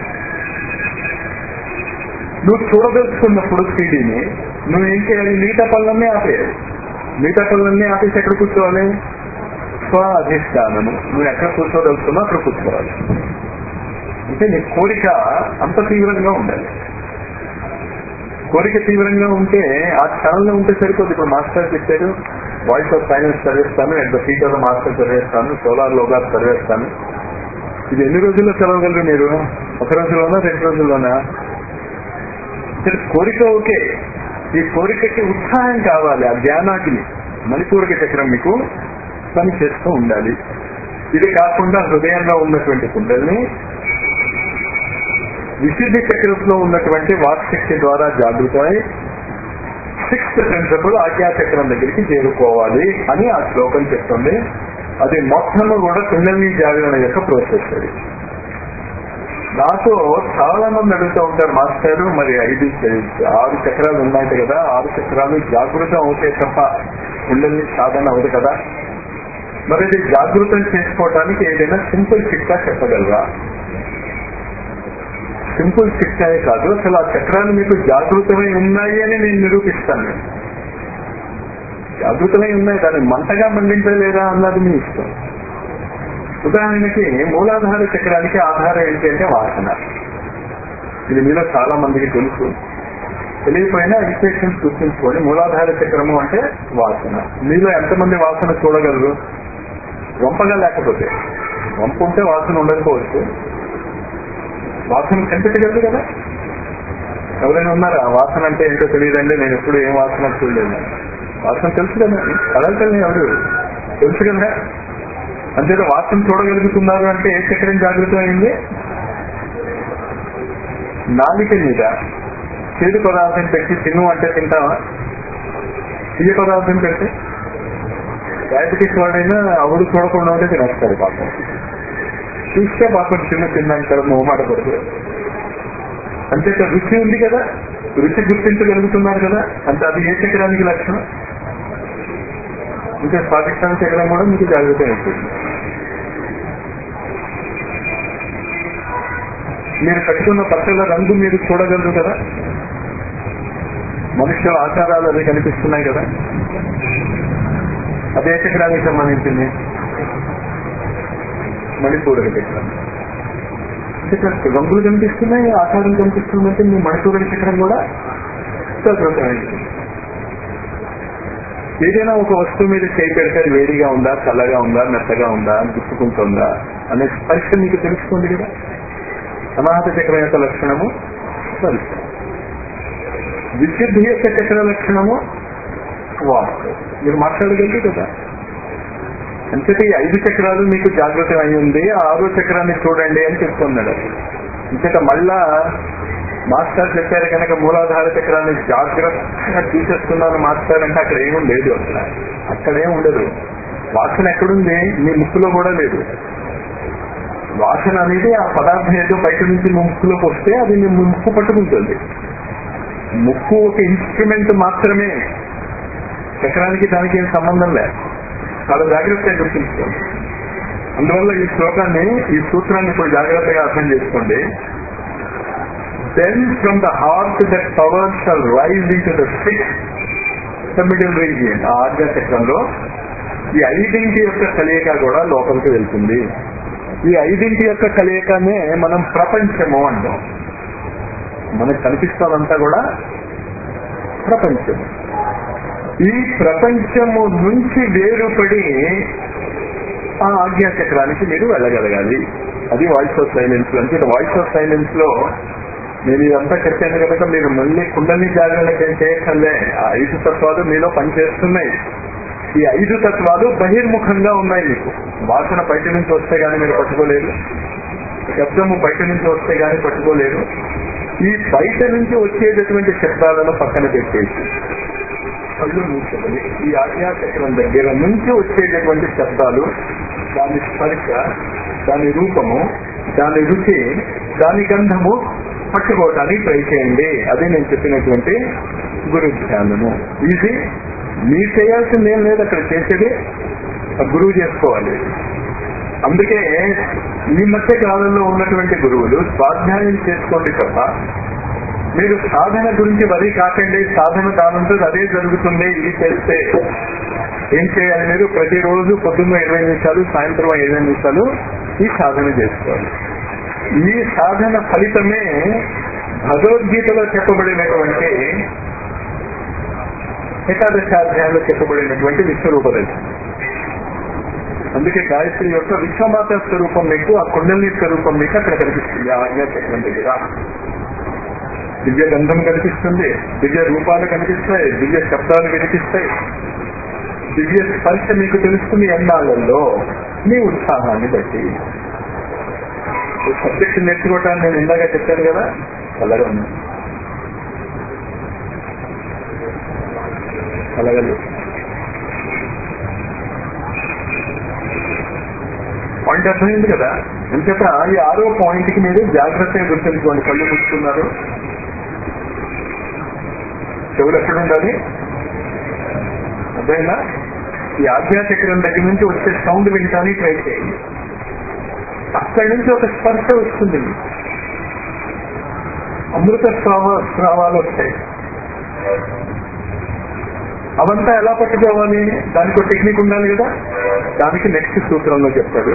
నువ్వు చూడదలుచుకున్నప్పుడు సీడీని నువ్వు ఏం చేయాలి మిగతా పనులన్నీ ఆపేయాలి మిగతా పనులన్నీ ఆపేసి ఎక్కడ కూర్చోవాలి స్వ అధిష్టానము నువ్వు ఎక్కడ కూర్చోదలుచుకున్నా అక్కడ కూర్చోవాలి అంటే నీ కోరిక అంత తీవ్రంగా ఉండాలి కోరిక తీవ్రంగా ఉంటే ఆ క్షణంలో ఉంటే సరిపోదు ఇప్పుడు మాస్టర్ చెప్పారు వాయిస్ ఆఫ్ సైన్స్ చదివేస్తాను at the feet of the master చదివేస్తాను సోలార్ లోగా చదివేస్తాను ఇది ఎన్ని రోజుల్లో చదవగలరు మీరు ఒక రోజులోనా రెండు రోజుల్లోనా సరే కోరిక ఓకే ఈ కోరికకి ఉత్సాహం కావాలి ఆ ధ్యానాగ్ని మణిపూరక చక్రం మీకు పని చేస్తూ ఉండాలి ఇది కాకుండా హృదయంలో ఉన్నటువంటి కుండల్ని విశుద్ధి చక్రంలో ఉన్నటువంటి వాక్శక్తి ద్వారా జాగృతమై సిక్స్త్ ప్రిన్సిపల్ ఆజ్ఞాచక్రం దగ్గరికి చేరుకోవాలి అని ఆ శ్లోకం చెప్తుంది అది మొత్తము కూడా కుండలిని జాగరణ యొక్క ప్రాసెస్ అది నాతో చాలా మంది అడుగుతూ ఉంటారు మాస్టర్ మరి ఐదు ఆరు చక్రాలు ఉన్నాయి కదా ఆరు చక్రాలు జాగృతం అవుతే తప్ప కుండలిని సాధన అవదు కదా మరి ఇది జాగృతం చేసుకోవటానికి ఏదైనా సింపుల్ చిట్కా చెప్పగలరా సింపుల్ శిక్షనే కాదు అసలు ఆ చక్రాలు మీకు జాగృతమై ఉన్నాయి అని నేను నిరూపిస్తాను నేను. జాగృతమై ఉన్నాయి దాన్ని మంటగా మండించలేదా అన్నది మీ ఇష్టం ఉదాహరణకి మూలాధార చక్రానికి ఆధారం ఏంటి అంటే వాసన ఇది మీలో చాలా మందికి తెలుసు తెలియకపోయినా ఇన్ఫెక్షన్స్ గుర్తుంచుకొని మూలాధార చక్రము అంటే వాసన మీలో ఎంతమంది వాసన చూడగలరు వంపగా లేకపోతే వంప ఉంటే వాసన ఉండకపోవచ్చు వాసన కనిపెట్టగలరు కదా ఎవరైనా ఉన్నారా వాసన అంటే ఏంటో తెలియదండి నేను ఎప్పుడు ఏం వాసన చూడలేదు వాసన తెలుసు కదా కదలకల్ని ఎవరు తెలుసు కదా అంతేగా వాసన చూడగలుగుతున్నారు అంటే ఏ చక్రం జాగ్రత్త అయింది నాలిక మీద చేదు పదార్థం పెట్టి తిను అంటే తింటావా తీయ పదార్థం పెడితే డయాబెటిక్ వాడైనా అవుడు చూడకుండా ఉంటే తినేస్తారు పాపం చూస్తే పాపం చిన్న తిన్నాక మొహమాట పడుతుంది అంతేకా రుచి ఉంది కదా రుచి గుర్తించగలుగుతున్నారు కదా అంటే అది ఏ చక్రానికి లక్షణం ఇంకా స్వాధిష్టాన చక్రం కూడా మీకు జాగ్రత్త అవుతుంది మీరు కట్టుకున్న బట్టల రంగు మీరు చూడగలరు కదా మనుషుల ఆచారాలు అవి కనిపిస్తున్నాయి కదా అదే చక్రానికి సంబంధించింది మణిపూరక చక్రం ఇక్కడ రంగులు కనిపిస్తున్నాయి ఆకారం కనిపిస్తుందంటే మీ మణిపూరక చక్రం కూడా జాగ్రత్తమైంది ఏదైనా ఒక వస్తువు మీద చేయి పెడితే అది వేడిగా ఉందా చల్లగా ఉందా మెత్తగా ఉందా గుర్తుకుంటుందా అనే స్పర్శ మీకు తెలుసుకోండి కదా అనాహత చక్రం యొక్క లక్షణము స్పర్శ విశుద్ధి యొక్క చక్ర లక్షణము వాక్ మీరు మాట్లాడగలిగే కదా అంతేతే ఈ ఐదు చక్రాలు మీకు జాగ్రత్త అయి ఉంది ఆ ఆరో చక్రాన్ని చూడండి అని చెప్తున్నాడు ఇంతక మళ్ళా మాస్టర్ చెప్పారు కనుక మూలాధార చక్రాన్ని జాగ్రత్తగా తీసేస్తున్నాను మాస్టర్ అంటే అక్కడ ఏమీ లేదు అసలు అక్కడేం ఉండదు వాసన ఎక్కడుంది మీ ముక్కులో కూడా లేదు వాసన అనేది ఆ పదార్థం ఏదో బయట నుంచి మీ ముక్కులోకి వస్తే అది మీ ముక్కు పట్టుకుంటుంది ముక్కు ఒక ఇన్స్ట్రుమెంట్ మాత్రమే చక్రానికి దానికి ఏం సంబంధం లేదు చాలా జాగ్రత్తగా గుర్తుంచుకోండి అందువల్ల ఈ శ్లోకాన్ని ఈ సూత్రాన్ని ఇప్పుడు జాగ్రత్తగా అర్థం చేసుకోండి then from the heart that power shall rise into the six the middle region ఆ ఆజ్ఞా చక్రంలో ఈ ఐదింటి యొక్క కలయిక కూడా లోపలికి వెళ్తుంది ఈ ఐదింటి యొక్క కలయికనే మనం ప్రపంచము అంటాం మనకు కనిపిస్తానంతా కూడా ప్రపంచము ఈ ప్రపంచము నుంచి వేరుపడి ఆ ఆజ్ఞా చక్రానికి మీరు వెళ్ళగలగాలి అది వాయిస్ ఆఫ్ సైలెన్స్ అంటే వాయిస్ ఆఫ్ సైలెన్స్ లో నేను ఇదంతా చెప్పాను కనుక మీరు మళ్ళీ కుండలి జాగ్రత్త చేయక్కర్లే ఆ ఐదు తత్వాలు మీలో పనిచేస్తున్నాయి ఈ ఐదు తత్వాలు బహిర్ముఖంగా ఉన్నాయి మీకు వాసన బయట నుంచి వస్తే గానీ మీరు పట్టుకోలేరు శబ్దము బయట నుంచి వస్తే గానీ పట్టుకోలేరు ఈ బయట నుంచి వచ్చేటటువంటి శబ్దాలను పక్కన పెట్టేసి కళ్ళు మూసుకొని ఈ ఆజ్ఞాచక్రం దగ్గర నుంచి వచ్చేటటువంటి శబ్దాలు దాని స్పర్శ దాని రూపము దాని రుచి దాని గంధము పట్టుకోవటానికి ట్రై చేయండి అదే నేను చెప్పినటువంటి గురు ధ్యానము ఇది మీరు చేయాల్సింది ఏం లేదు అక్కడ చేసేది ఆ గురువు చేసుకోవాలి అందుకే ఈ మధ్య కాలంలో ఉన్నటువంటి గురువులు స్వాధ్యాయం చేసుకోండి తప్ప మీరు సాధన గురించి వరి కాకండి సాధన కానుంటుంది అదే జరుగుతుంది ఇది చేస్తే ఏం చేయాలి మీరు ప్రతిరోజు పొద్దున్న ఇరవై నిమిషాలు సాయంత్రం ఇరవై నిమిషాలు ఈ సాధన చేసుకోవాలి ఈ సాధన ఫలితమే భగవద్గీతలో చెప్పబడినటువంటి ఏకాదశాధ్యాయంలో చెప్పబడినటువంటి విశ్వరూప దర్శనం అందుకే గాయత్రి యొక్క విశ్వమాత స్వరూపం మీకు ఆ కుండలి స్వరూపం మీకు అక్కడ కనిపిస్తుంది ఆ ఆజ్ఞా చక్రం దగ్గర దివ్య గంధం కనిపిస్తుంది దివ్య రూపాలు కనిపిస్తాయి దివ్య శబ్దాలు వినిపిస్తాయి దివ్య స్పర్శ మీకు తెలుస్తుంది ఎన్నాళ్ళల్లో మీ ఉత్సాహాన్ని బట్టి సబ్జెక్ట్ నేర్చుకోవటాన్ని నేను ఇందాక చెప్పాను కదా అలాగే ఉంది అలాగే పాయింట్ అర్థమైంది కదా అంచేత ఈ ఆరో పాయింట్ కి మీరు జాగ్రత్తగా గుర్తుంచుకోండి కళ్ళు ముట్టుకున్నారు చెవులు ఎక్కడ ఉండాలి అర్థమైందా ఈ ఆధ్యాచక్రం దగ్గర నుంచి వచ్చే సౌండ్ వినటానికి ట్రై చేయండి అక్కడి నుంచి ఒక స్పర్శ వస్తుంది మీకు. అమృత స్రావ స్రావాలు వస్తాయి అవంతా ఎలా పట్టుకోవాలి దానికి ఒక టెక్నిక్ ఉండాలి కదా దానికి నెక్స్ట్ సూత్రంలో చెప్తాడు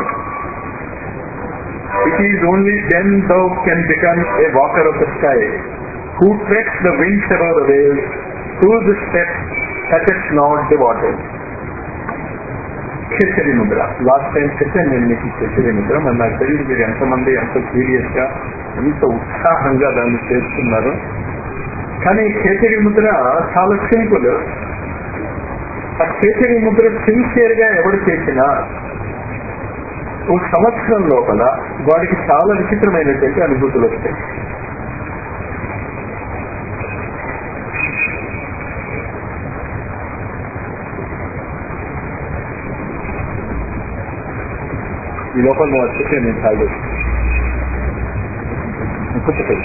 it is only then thou can become a walker of the sky who treads the wings above the waves who the step touches not the water కేసరి ముద్ర లాస్ట్ టైం చెప్పాను నేను మీకు కేసరి ముద్ర మరి నాకు తెలియదు మీరు ఎంతమంది ఎంత సీరియస్ గా ఎంత ఉత్సాహంగా దాన్ని చేస్తున్నారు కానీ కేసరి ముద్ర చాలా సింపుల్ ఆ కేసరి ముద్ర సిన్సియర్ గా ఎవడు చేసినా ఓ సంవత్సరం లోపల వాడికి చాలా విచిత్రమైనటువంటి అనుభూతులు వస్తాయి ఈ లోపల నువ్వు వచ్చేసి నేను చాలు కూర్చోపోయి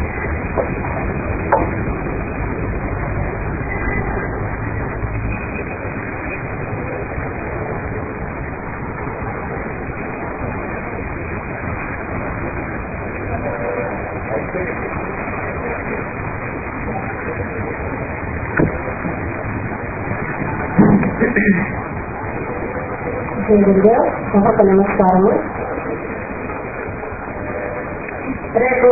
దేవుడిగా సభకు నమస్కారము రేపు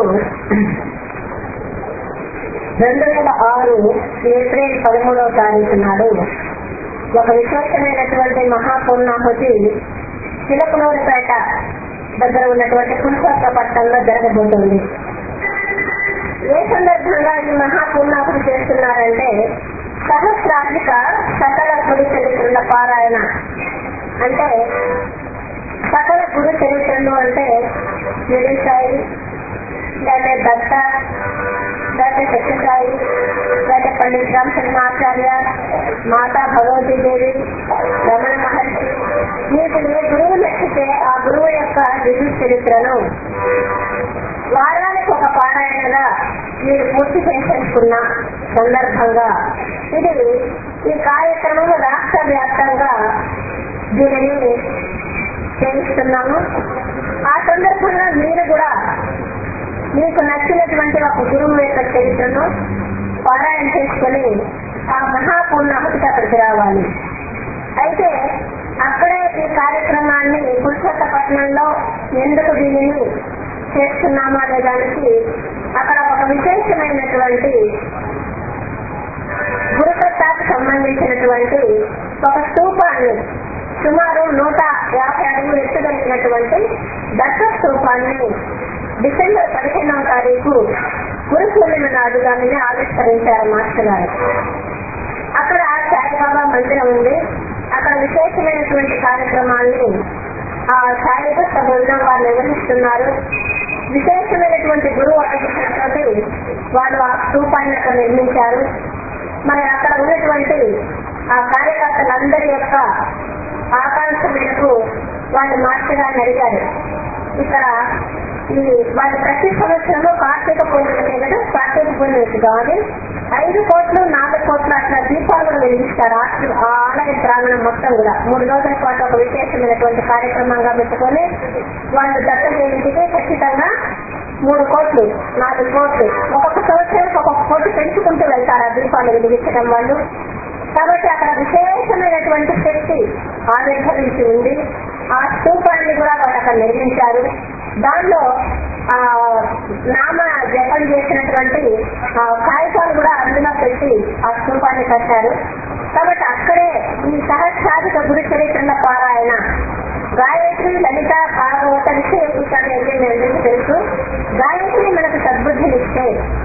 రెండు వేల ఆరు ఏప్రిల్ పదమూడవ తారీఖు నాడు ఒక విశేషమైనటువంటి మహాపూర్ణాహుతి చిలకలూరిపేట దగ్గర ఉన్నటువంటి పురుషోత్త పట్టణంలో జరగబోతుంది ఏ సందర్భంగా ఈ మహాపూర్ణాహుతి చేస్తున్నారంటే సహస్రాధిక సకల గురు చరిత్రల పారాయణ అంటే సకల గురు చరిత్రలు అంటే సాయి లేకపోతే దత్త లేకపోతే సత్యసాయి లేకపోతే పండిత్ రామచంద్రాచార్య మాతా భగవతీ దేవి రమణ మహర్షి మీకు ఏ గురువు నచ్చితే ఆ గురువు యొక్క దివ్య చరిత్రను వారానికి ఒక పారాయణగా మీరు పూర్తి చేసేసుకున్న సందర్భంగా ఇది ఈ కార్యక్రమం రాష్ట్ర వ్యాప్తంగా దీనిని చేయిస్తున్నాము ఆ సందర్భంగా మీరు కూడా మీకు నచ్చినటువంటి ఒక గురువు యొక్క చరిత్రను పారాయణ చేసుకుని ఆ మహాపూర్ణాహుతికి అక్కడికి రావాలి అయితే అక్కడే ఈ కార్యక్రమాన్ని పురుషోత్తపట్నంలో ఎందుకు దీనిని చేస్తున్నాము అనే దానికి అక్కడ ఒక విశేషమైనటువంటి గురుకత్తాకు సంబంధించినటువంటి ఒక స్తూపాన్ని సుమారు నూట యాభై అడుగులు ఎత్తుగలిగినటువంటి దత్త స్తూపాన్ని డిసెంబర్ పదిహేనవ తారీఖు గురు పూర్ణిమ నాడు దానిని ఆవిష్కరించారు మాస్టర్ గారు అక్కడ సాయిబాబా మందిరం ఉంది అక్కడ విశేషమైనటువంటి కార్యక్రమాల్ని ఆ సాయి భక్త బృందం వారు నిర్వహిస్తున్నారు విశేషమైనటువంటి గురువు అనుగ్రహంతో వాళ్ళు ఆ స్తూపాన్ని అక్కడ నిర్మించారు మరి అక్కడ ఉన్నటువంటి ఆ కార్యకర్తలందరి యొక్క ఆకాంక్ష మేరకు వాళ్ళు మాస్టర్ గారిని అడిగారు ఇక్కడ ఈ వాళ్ళు ప్రతి సంవత్సరము కార్తీక పూర్ణిమకి కదా కార్తీక పూర్ణిమకి కావాలి ఐదు కోట్లు నాలుగు కోట్లు అట్లా దీపాలు కూడా వెలిగిస్తారు ఆ- ఆ ఆలయ ప్రాంగణం మొత్తం కూడా మూడు రోజుల పాటు ఒక విశేషమైనటువంటి కార్యక్రమంగా పెట్టుకొని వాళ్ళు దత్త జయంతికి ఖచ్చితంగా మూడు కోట్లు నాలుగు కోట్లు ఒక్కొక్క సంవత్సరానికి ఒక్కొక్క కోట్లు పెంచుకుంటూ వెళ్తారు ఆ దీపాలు వెలిగించడం వాళ్ళు కాబట్టి అక్కడ విశేషమైనటువంటి శక్తి ఆవిర్భవించి ఉంది ఆ స్తూపాన్ని కూడా వాళ్ళు అక్కడ నిర్మించారు దానిలో ఆ నామ జపం చేసినటువంటి ఆ కాగితాలు కూడా అందులో పెట్టి ఆ స్తూపాన్ని కట్టారు కాబట్టి అక్కడే ఈ సహస్రాధిక గురు చరిత్రల పారాయణ గాయత్రి లలిత భాగవత విషయ కూర్చొని అయితే మీ అందరికీ తెలుసు గాయత్రి మనకు సద్బుద్ధినిస్తే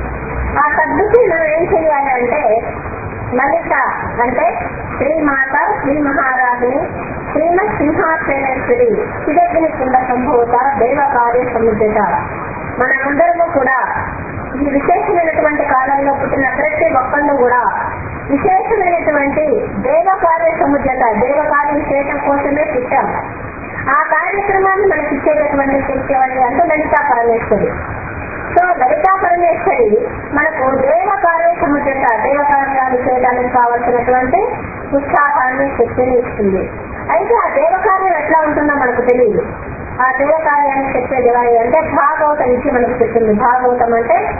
ఆ సద్బుద్ధిని మనం ఏం చేయాలి అంటే లలిత అంటే శ్రీమాత శ్రీ మహారాజుని శ్రీమత్ సింహాసనేశ్వరి సిడగ్ని కుండ సంభూత దేవ కార్య సముద్రత మనమందరము కూడా ఈ విశేషమైనటువంటి కాలంలో పుట్టిన ప్రతి ఒక్కళ్ళు కూడా విశేషమైనటువంటి దేవ కార్య సముద్రత దేవ కార్యం చేయటం కోసమే పుట్టాం ఆ కార్యక్రమాన్ని మనకి ఇచ్చేటటువంటి శక్తి ఎవరి అంటే లలితా పరమేశ్వరి సో లలితా పరమేశ్వరి మనకు దేవ కార్య సముద్రత దేవ కార్యాలు చేయడానికి కావలసినటువంటి ఉత్సాహాన్ని శక్తిని ఇస్తుంది అయితే ఆ దేవ కార్యం ఎట్లా ఉంటుందో మనకు తెలియదు ఆ దేవ కార్యాన్ని చెప్పేది ఎవరు అంటే భాగవత విద్య మనకు చెప్తుంది భాగవతం అంటే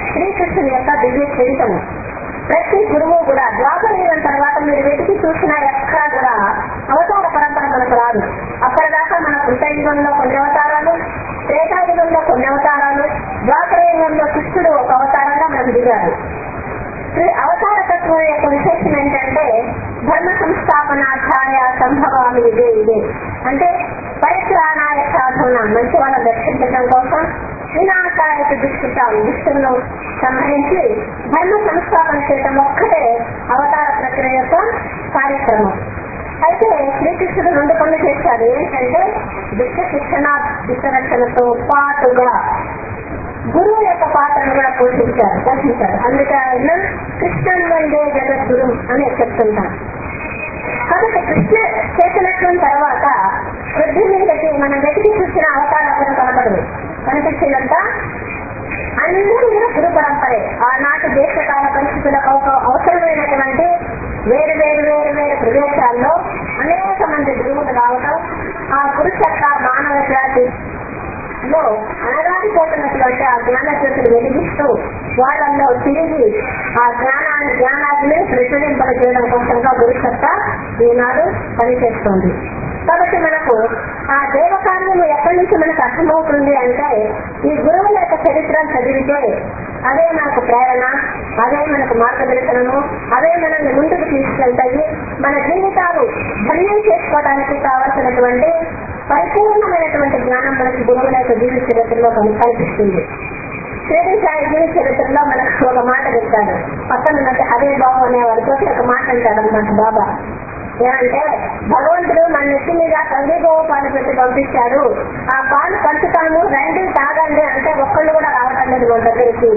శ్రీకృష్ణుని యొక్క దివ్య చరితము ప్రతి గురువు కూడా ద్వాపరయుగం తర్వాత మీరు వెతికి చూసినా ఎక్కడా కూడా అవతార పరంపర మనకు రాదు అప్పటిదాకా మన కృతయుగంలో కొన్ని అవతారాలు త్రేతాయుగంలో కొన్ని అవతారాలు ద్వాపరయుగంలో కృష్ణుడు ఒక అవతారంగా మనకు దిగాడు శ్రీ అవతార తత్వం యొక్క విశేషం ఏంటంటే ధర్మ సంస్థాపనార్థాయ సంభవామి ఇదే ఇదే అంటే పరిత్రాణాయ సాధన మంచి వాళ్ళని రక్షించడం కోసం వినాశాయ దుష్కృతాలు దుష్టులను సంహరించి ధర్మ సంస్థాపన చేయడం ఒక్కటే అవతార ప్రక్రియ యొక్క కార్యక్రమం అయితే శ్రీకృష్ణుడు రెండు పనులు చేశాడు ఏంటంటే దుష్ట శిక్షణ దుష్టరక్షణతో పాటుగా గురువు యొక్క పాత్రను కూడా పోషించారు పోషించారు అందుకే ఆయన కృష్ణన్ వందే జగద్గురు అని చెప్తుంటారు కాబట్టి కృష్ణ చేసినటువంటి తర్వాత వృద్ధి మీదకి మనం వెతికి చూసిన అవతారం కూడా కనపడదు కనిపించినంత అందరూ కూడా గురు పరంపరే ఆనాటి దేశకాల పరిస్థితులకు ఒక అవసరమైనటువంటి వేరు వేరు వేరు వేరు ప్రదేశాల్లో అనేక మంది గురువులు రావటం ఆ పురుషత్వ మానవ జాతి లో అనగారిపోతున్నటువంటి ఆ జ్ఞాన జ్యోతులు వెలిగిస్తూ వాళ్ళల్లో తిరిగి ఆ జ్ఞానాన్ని జ్ఞానాన్ని ప్రచురింపలు చేయడం కోసంగా గురుసత్త ఈనాడు పనిచేస్తుంది కాబట్టి మనకు ఆ దేవకార్యము ఎక్కడి నుంచి మనకు అర్థమవుతుంది అంటే ఈ గురువుల యొక్క చరిత్రను చదివితే అదే మనకు ప్రేరణ అదే మనకు మార్గదర్శనము అదే మనల్ని ముందుకు తీసుకెళ్తాయి మన జీవితాలు ధన్యం చేసుకోవడానికి కావలసినటువంటి పరిపూర్ణమైనటువంటి జ్ఞానం మనకి గురువుల యొక్క జీవిత చరిత్రలో కను- కనిపిస్తుంది శ్రీడి సాయి జీవిత చరిత్రలో మనకు ఒక మాట చెప్తాడు పక్కన ఉన్నట్టు అదే బాబు అనేవాడితో ఒక మాట అంటాడు అన్నమాట బాబా ఏమంటే భగవంతుడు మన నెత్తి మీద సంగీభవ పాలు పెట్టి పంపించాడు ఆ పాలు పంచుతాము రండి తాగండి అంటే ఒక్కళ్ళు కూడా రావటం లేదు మన దగ్గరికి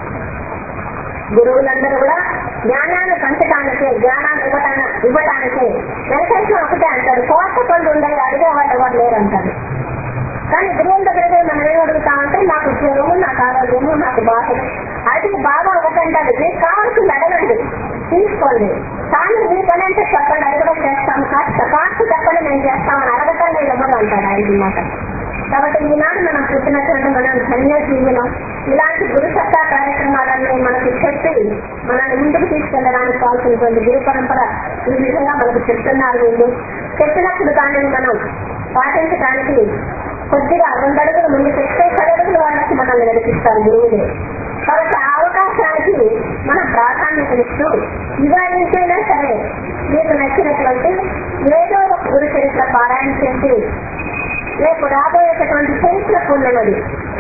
గురువులందరూ కూడా జ్ఞానాన్ని పంచడానికే జ్ఞానాన్ని ఇవ్వటానికి ఇవ్వటానికే వెంకటేశ్వరం ఒకటే అంటారు కోట్ల పనులు ఉండాలి అడిగే వాళ్ళు ఎవరు లేరు అంటారు కానీ గురువుల దగ్గర మనం ఏం అడుగుతామంటే నాకు జ్వరము నాకు ఆరోగ్యము నాకు బాధలు అది బాగా ఒకటంటారు మీకు కావాల్సింది అడగండి తీసుకోండి కానీ మీ పని అంటే చెప్పండి అది కూడా చేస్తాము కాస్త కాస్త చెప్పండి నేను చేస్తామని అడగటం నేను ఎవరు అంటాడు ఆయన మాట కాబట్టి ఈనాడు మనం పుట్టినటువంటి మనం ధన్య జీవనం ఇలాంటి గురు సత్తా కార్యక్రమాలన్నీ మనకి చెప్పి మనల్ని ముందుకు తీసుకెళ్ళడానికి కావాల్సినటువంటి గురు పరంపర ఈ విధంగా మనకు చెప్తున్నారు వీళ్ళు చెప్పినప్పుడు దానిని మనం పాటించడానికి కొద్దిగా రెండు అడుగులు ముందు చేస్తే పది అడుగులు వాళ్ళకి మనల్ని నడిపిస్తారు గురువులే కాబట్టి ఆ అవకాశానికి మనం ప్రాధాన్యతనిస్తూ ఇవాళ నుంచైనా సరే మీకు నచ్చినటువంటి ఏదో ఒక గురు చరిత్ర పారాయణ చేసి రేపు రాబోయేటటువంటి చరిత్ర పుణ్యమది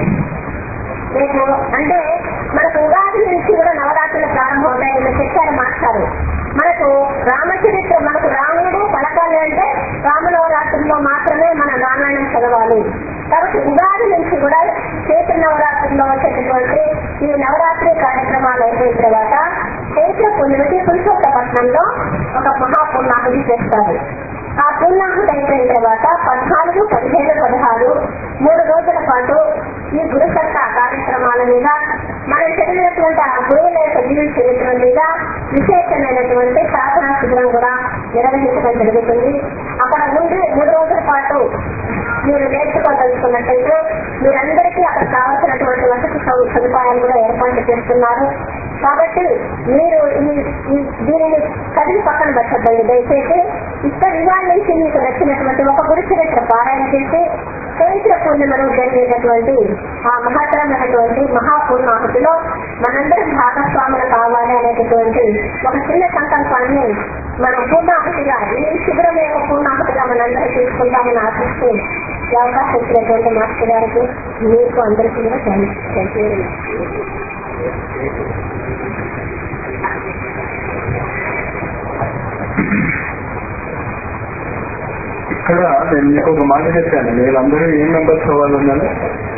రేపు అంటే మనకు ఉగాది నుంచి కూడా నవరాత్రులు ప్రారంభమవుతాయి ఇలా చెప్పారు మాస్టారు మనకు రామచరిత్ర మనకు రాముడు పలకాలి అంటే రామనవరాత్రుల్లో మాత్రమే మన రామాయణం చదవాలి కాబట్టి ఉగాది నుంచి కూడా చైత్ర నవరాత్రుల్లో వచ్చేటటువంటి ఈ నవరాత్రి కార్యక్రమాలు అయిపోయిన తర్వాత చైత్ర పుణ్యమికి పురుషోత్తపట్నంలో ఒక మహాపుణ్యాహుడి చేస్తారు ఆ పూర్ణాహుతి అయిపోయిన తర్వాత పద్నాలుగు పదిహేను పదహారు మూడు రోజుల పాటు ఈ గురుసత్తా కార్యక్రమాల మీద మనం చదివినటువంటి ఆ గురువుల యొక్క జీవిత చరిత్ర మీద విశేషమైనటువంటి సాధనా శిబిరం కూడా నిర్వహించడం జరుగుతుంది అక్కడ ఉండి మూడు రోజుల పాటు మీరు నేర్చుకోదలుచుకున్నట్టయితే మీరందరికీ అక్కడ కావాల్సినటువంటి వసతి సౌ- సదుపాయాలు కూడా ఏర్పాటు చేస్తున్నారు కాబట్టి మీరు ఈ ఈ- దీనిని కదిలి పక్కన పెట్టద్దండి దయచేసి ఇక్కడ ఇవాళ నుంచి మీకు నచ్చినటువంటి ఒక గురు చరిత్ర పారాయణ చేసి చైత్ర పూర్ణిమను జరిగేటటువంటి ఆ మహత్తరమైనటువంటి మహాపూర్ణాహుతిలో మనందరం భాగస్వాములు కావాలి అనేటటువంటి ఒక చిన్న సంకల్పాన్ని మనం పూర్ణాహుతిగా ఈ శిబిరం యొక్క పూర్ణాహుతిగా మనందరం తీసుకుంటామని ఆశిస్తూ ఈ అవకాశం ఇచ్చినటువంటి మాస్టర్ గారికి మీకు అందరికీ కూడా థ్యాంక్ యూ ఇక్కడ నేను మీకు ఒక మాట చెప్పాను మీరందరూ ఏ మెంబర్స్ అవ్వాలన్నారు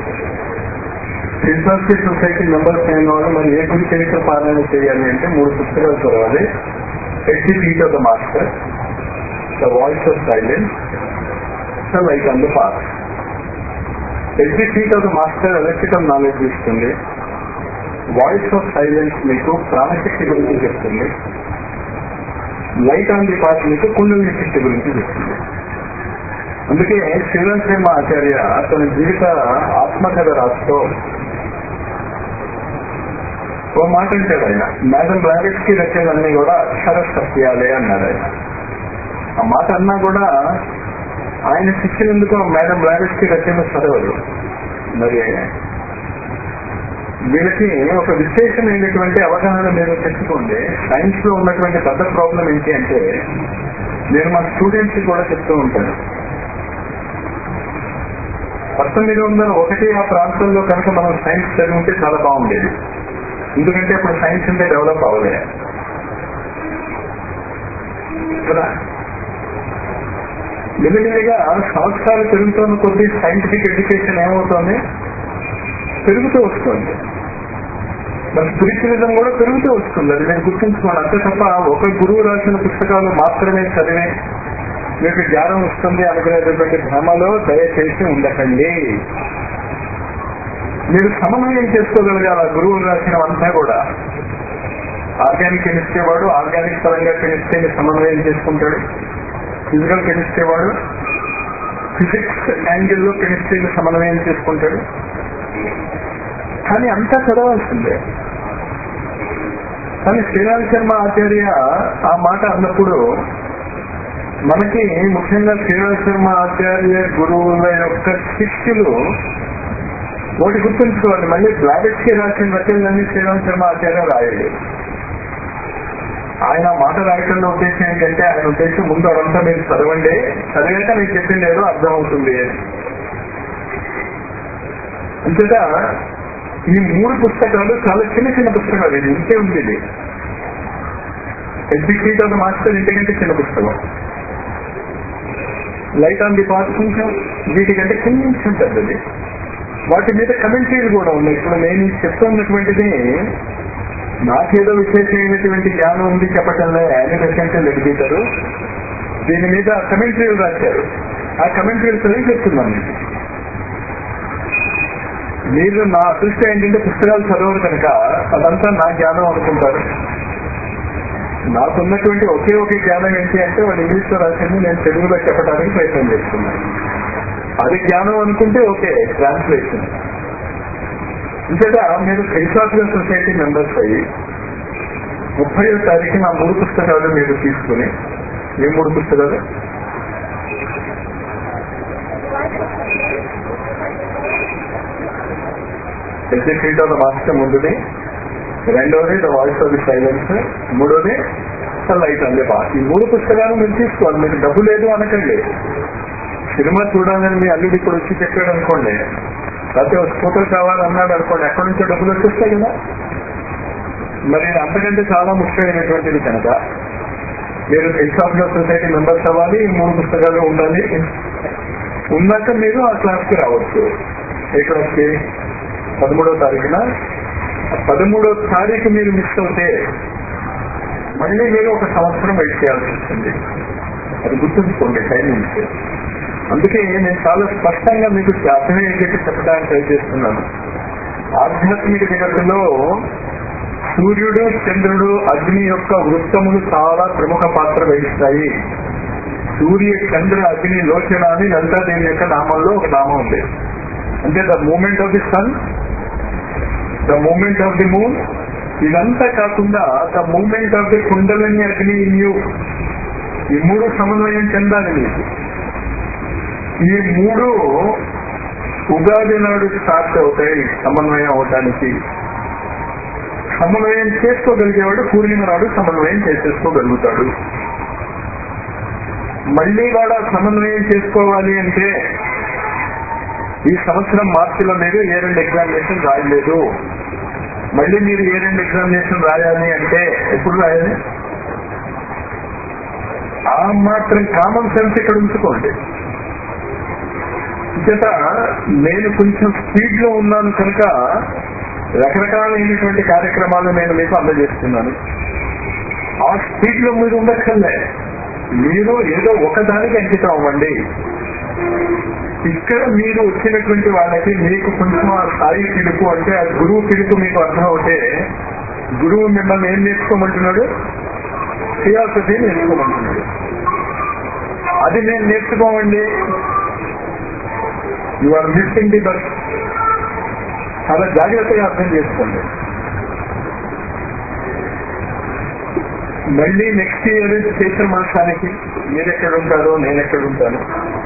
ఫిలాసఫీ సొసైటీ మెంబర్స్ అయిన వాళ్ళు మరి ఏ గురి చరిత్ర పాలన చేయాలి అంటే మూడు పుస్తకాలు చదవాలి at the feet of the master the voice of silence the light on the path at the feet of the master electrical knowledge ఇస్తుంది వాయిస్ ఆఫ్ సైలెన్స్ మీకు ప్రాణశక్తి గురించి చెప్తుంది లైట్ ఆన్ ది పాత్ మీకు కుండలి శక్తి గురించి చెప్తుంది అందుకే శ్రీరంగ ఆచార్య తన జీవిత ఆత్మకథ రాస్తూ ఓ మాట అంటాడు ఆయన మేడం బ్లావెట్స్ కి రచనలన్నీ కూడా అక్షర సత్యాలే అన్నాడు ఆయన ఆ మాట అన్నా కూడా ఆయన శిక్షణెందుకు మేడం బ్లావెట్స్ కి రచన చదవదు మరి వీళ్ళకి ఒక విశేషమైనటువంటి అవగాహన మీరు తెచ్చుకోండి సైన్స్ లో ఉన్నటువంటి పెద్ద ప్రాబ్లం ఏంటి అంటే నేను మా స్టూడెంట్స్ కూడా చెప్తూ ఉంటాను పంతొమ్మిది వందల ఒకటి ఆ ప్రాంతంలో కనుక మనం సైన్స్ చదివితే చాలా బాగుండేది ఎందుకంటే ఇప్పుడు సైన్స్ అంటే డెవలప్ అవ్వలే కదా మెల్లిమెల్లిగా సంవత్సరాలు పెరుగుతున్న కొద్దీ సైంటిఫిక్ ఎడ్యుకేషన్ ఏమవుతుంది పెరుగుతూ వస్తుంది మరి స్పిరిచువలిజం కూడా పెరుగుతూ వస్తుంది అది నేను గుర్తుంచుకోండి అంతే తప్ప ఒక గురువు రాసిన పుస్తకాలు మాత్రమే చదివే మీకు జ్ఞానం వస్తుంది అనుకునేటటువంటి భ్రమలో దయచేసి ఉండకండి మీరు సమన్వయం చేసుకోగలగాలి ఆ గురువులు రాసినవంతా కూడా ఆర్గానిక్ కెమిస్ట్రీ వాడు ఆర్గానిక్ పరంగా కెమిస్ట్రీని సమన్వయం చేసుకుంటాడు ఫిజికల్ కెమిస్ట్రీ వాడు ఫిజిక్స్ యాంగిల్లో కెమిస్ట్రీని సమన్వయం చేసుకుంటాడు కానీ అంతా చదవాల్సిందే కానీ శ్రీరామ్ శర్మ ఆచార్య ఆ మాట అన్నప్పుడు మనకి ముఖ్యంగా శ్రీరామ్ శర్మ ఆచార్య గురువుల యొక్క శిష్యులు ఒకటి గుర్తుంచుకోవాలి మళ్ళీ బ్లాడెట్స్ కి రాసిన రచనలన్నీ శ్రీరామ్ శర్మ ఆచార్య రాయలేదు ఆయన మాట రాయటంలో ఉద్దేశం ఏంటంటే ఆయన ఉద్దేశం ముందు అదంతా మీరు చదవండి చదివాక మీకు చెప్పింది ఏదో అర్థమవుతుంది అంతేగా ఈ మూడు పుస్తకాలు చాలా చిన్న చిన్న పుస్తకాలు ఇది ఇంతే ఉంది ఇది ఎగ్జిక్యూట్ ఆఫ్ మాస్టర్ ఇంటికంటే చిన్న పుస్తకం లైట్ ఆన్ ది పాత్ కొంచెం వీటికంటే కొంచెం పెద్దది వాటి మీద కమెంటరీలు కూడా ఉన్నాయి ఇప్పుడు నేను చెప్తున్నటువంటిది నాకేదో విశేషమైనటువంటి జ్ఞానం ఉంది చెప్పటంలో యానిమేషన్ ఎడిటర్ దీని మీద కమెంటరీలు రాశారు ఆ కమెంటరీలు చదివి చెప్తున్నాను మీకు. మీరు నా అదృష్టం ఏంటంటే పుస్తకాలు చదవరు కనుక అదంతా నా జ్ఞానం అనుకుంటారు నాకున్నటువంటి ఒకే ఒకే జ్ఞానం ఏంటి అంటే వాళ్ళు ఇంగ్లీష్ లో రాసింది నేను తెలుగులో చెప్పడానికి ప్రయత్నం చేస్తున్నాను అది జ్ఞానం అనుకుంటే ఓకే ట్రాన్స్లేషన్ ఇంతగా మీరు ఫిలసాఫికల్ సొసైటీ మెంబర్స్ అయ్యి ముప్పై తారీఖు నా మూడు పుస్తకాలు మీరు తీసుకుని ఏ మూడు పుస్తకాలు ఎగ్జిక్యూట్ ఆఫ్ ద మాస్టర్ ముందుది రెండవది the voice of the silence మూడోది లైట్ అందే బా ఈ మూడు పుస్తకాలు మీరు తీసుకోవాలి మీకు డబ్బు లేదు అనకండి సినిమా చూడాలని మీ అల్లుడు ఇప్పుడు వచ్చి చెప్పాడు అనుకోండి లేకపోతే ఒక స్కూటర్ కావాలన్నాడు అనుకోండి ఎక్కడి నుంచో డబ్బులు వచ్చేస్తాయి కదా మరి ఇది అంతకంటే చాలా ముఖ్యమైనటువంటిది కనుక మీరు ఫిలసాఫికల్ సొసైటీ మెంబర్స్ అవ్వాలి ఈ మూడు పుస్తకాలు ఉండాలి ఉన్నాక మీరు ఆ క్లాస్కి రావచ్చు ఏ క్లాస్కి పదమూడవ తారీఖున పదమూడవ తారీఖు మీరు మిస్ అవుతే మళ్ళీ మీరు ఒక సంవత్సరం వెయిట్ చేయాల్సి వస్తుంది అది గుర్తుంచుకోండి టైమింగ్స్ అందుకే నేను చాలా స్పష్టంగా మీకు అర్థమయ్యేటట్టు చెప్పడానికి ట్రై చేస్తున్నాను ఆధ్యాత్మిక జగత్తులో సూర్యుడు చంద్రుడు అగ్ని యొక్క వృత్తములు చాలా ప్రముఖ పాత్ర వహిస్తాయి సూర్య చంద్ర అగ్ని లోచన అని లలితా దేవి యొక్క నామంలో ఒక నామం ఉంది అంటే the moment of the sun the moment of the moon ఇదంతా కాకుండా the moment of the Kundalini Agni in you ఈ మూడు సమన్వయం చెందాలి మీకు ఈ మూడు ఉగాది నాడు స్టార్ట్ అవుతాయి సమన్వయం అవటానికి సమన్వయం చేసుకోగలిగేవాడు పూర్ణిమ నాడు సమన్వయం చేసేసుకోగలుగుతాడు మళ్ళీ కూడా సమన్వయం చేసుకోవాలి అంటే ఈ సంవత్సరం మార్చిలో మీరు ఏ రెండు ఎగ్జామినేషన్ రాయలేదు మళ్ళీ మీరు ఏ రెండు ఎగ్జామినేషన్ రాయాలి అంటే ఎప్పుడు రాయాలి ఆ మాత్రం కామన్ సెన్స్ ఇక్కడ ఉంచుకోండి చేత నేను కొంచెం స్పీడ్ లో ఉన్నాను కనుక రకరకాలైనటువంటి కార్యక్రమాలు నేను మీకు అందజేస్తున్నాను ఆ స్పీడ్ లో మీరు ఉండక్కర్లే మీరు ఏదో ఒకదానికి అంకితం అవ్వండి ఇక్కడ మీరు వచ్చినటువంటి వాళ్ళకి మీకు కొంచెం ఆ స్థాయి పిలుపు అంటే ఆ గురువు పిలుపు మీకు అర్థం అవుతే గురువు మిమ్మల్ని ఏం నేర్చుకోమంటున్నాడు థియాసఫీ నేర్చుకోమంటున్నాడు అది నేను నేర్చుకోమండి you are missing the bus చాలా జాగ్రత్తగా అర్థం చేసుకోండి మళ్ళీ నెక్స్ట్ ఇయర్ చైత్ర మాసానికి మీరు ఎక్కడ ఉంటారో నేను ఎక్కడ ఉంటాను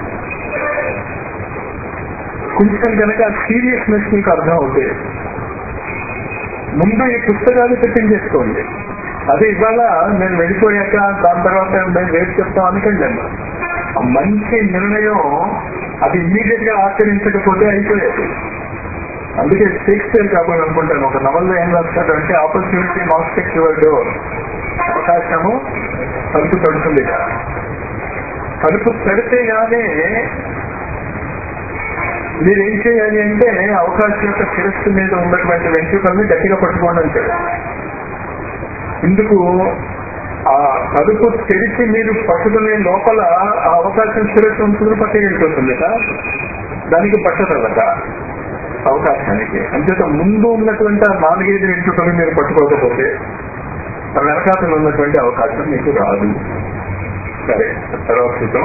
కొంచెం కనుక సీరియస్నెస్ మీకు అర్థం అవుతే ముందు ఈ పుస్తకాలు తెప్పించేసుకోండి అదే ఇవాళ నేను వెళ్ళిపోయాక దాని తర్వాత మేము రేపు చెప్తాం అనకండి అమ్మా. ఆ మంచి నిర్ణయం అది ఇమ్మీడియట్ గా ఆచరించకపోతే అయిపోయేది అందుకే షేక్స్పియర్ కాబట్టి అనుకుంటాను ఒక నవల్లో ఏం రాస్తాడు అంటే ఆపర్చునిటీ మాస్టెక్ యువర్ డోర్ అవకాశము తలుపు తడుతుంది తలుపు తడితే గానే మీరేం చేయాలి అంటే అవకాశం యొక్క శిరస్సు మీద ఉన్నటువంటి వెంట్రుకల్ని గట్టిగా పట్టుకోండి అంటాడు ఇందుకు ఆ తలుపు తెరిచి మీరు పట్టుకునే లోపల ఆ అవకాశం శిరస్సు ఉంటుంది పక్కకి వెళ్ళిపోతుంది దానికి పట్టదలట అవకాశానికి అంచేత ముందు ఉన్నటువంటి ఆ నాలుగైదు వెంట్రుకలు మీరు పట్టుకోకపోతే ఆ వెనకాతలు ఉన్నటువంటి అవకాశం మీకు రాదు సరే తర్వాత చూద్దాం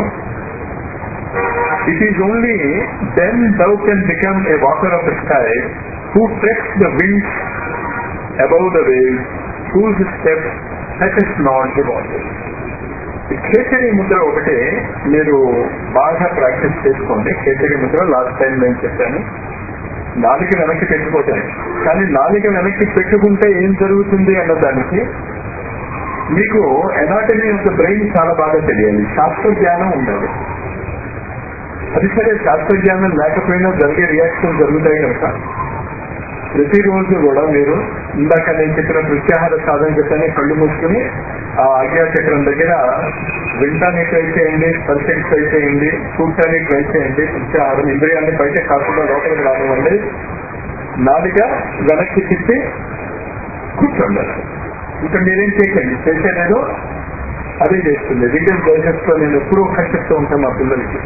It is only then thou can become a walker of the sky who treks the winds above the waves, whose steps touches not the water. ఈ కేసరి ముద్ర ఒకటి మీరు బాగా ప్రాక్టీస్ చేసుకోండి కేసరి ముద్ర లాస్ట్ టైం నేను చెప్పాను నాలుక వెనక్కి పెట్టుకోవటానికి కానీ నాలుక వెనక్కి పెట్టుకుంటే ఏం జరుగుతుంది అన్న దానికి మీకు ఎనాటమీ ఆఫ్ ద బ్రెయిన్ చాలా బాగా తెలియాలి శాస్త్ర జ్ఞానం ఉండాలి అది సరే శాస్త్రజ్ఞానం లేకపోయినా జరిగే రియాక్షన్ జరుగుతాయి కనుక ప్రతిరోజు కూడా మీరు ఇందాక నేను చెప్పిన ప్రత్యాహార సాధన చెప్పాను కళ్ళు మూసుకుని ఆ ఆజ్ఞాచక్రం దగ్గర వింటానికి ట్రై చేయండి స్పర్శకి ట్రై చేయండి చూడటానికి ట్రై చేయండి ప్రత్యాహారం ఇంద్రియాన్ని బయట కాకుండా లోపలికి రానివ్వండి నాలుక వెనక్కి తిప్పి కూర్చోండి ఇంకా మీరేం చేయకండి చేసేదేదో అదే చేస్తుంది రీడియల్ ప్రాజెక్ట్ లో నేను ఎప్పుడూ కష్టిస్తూ ఉంటాను మా పిల్లలకి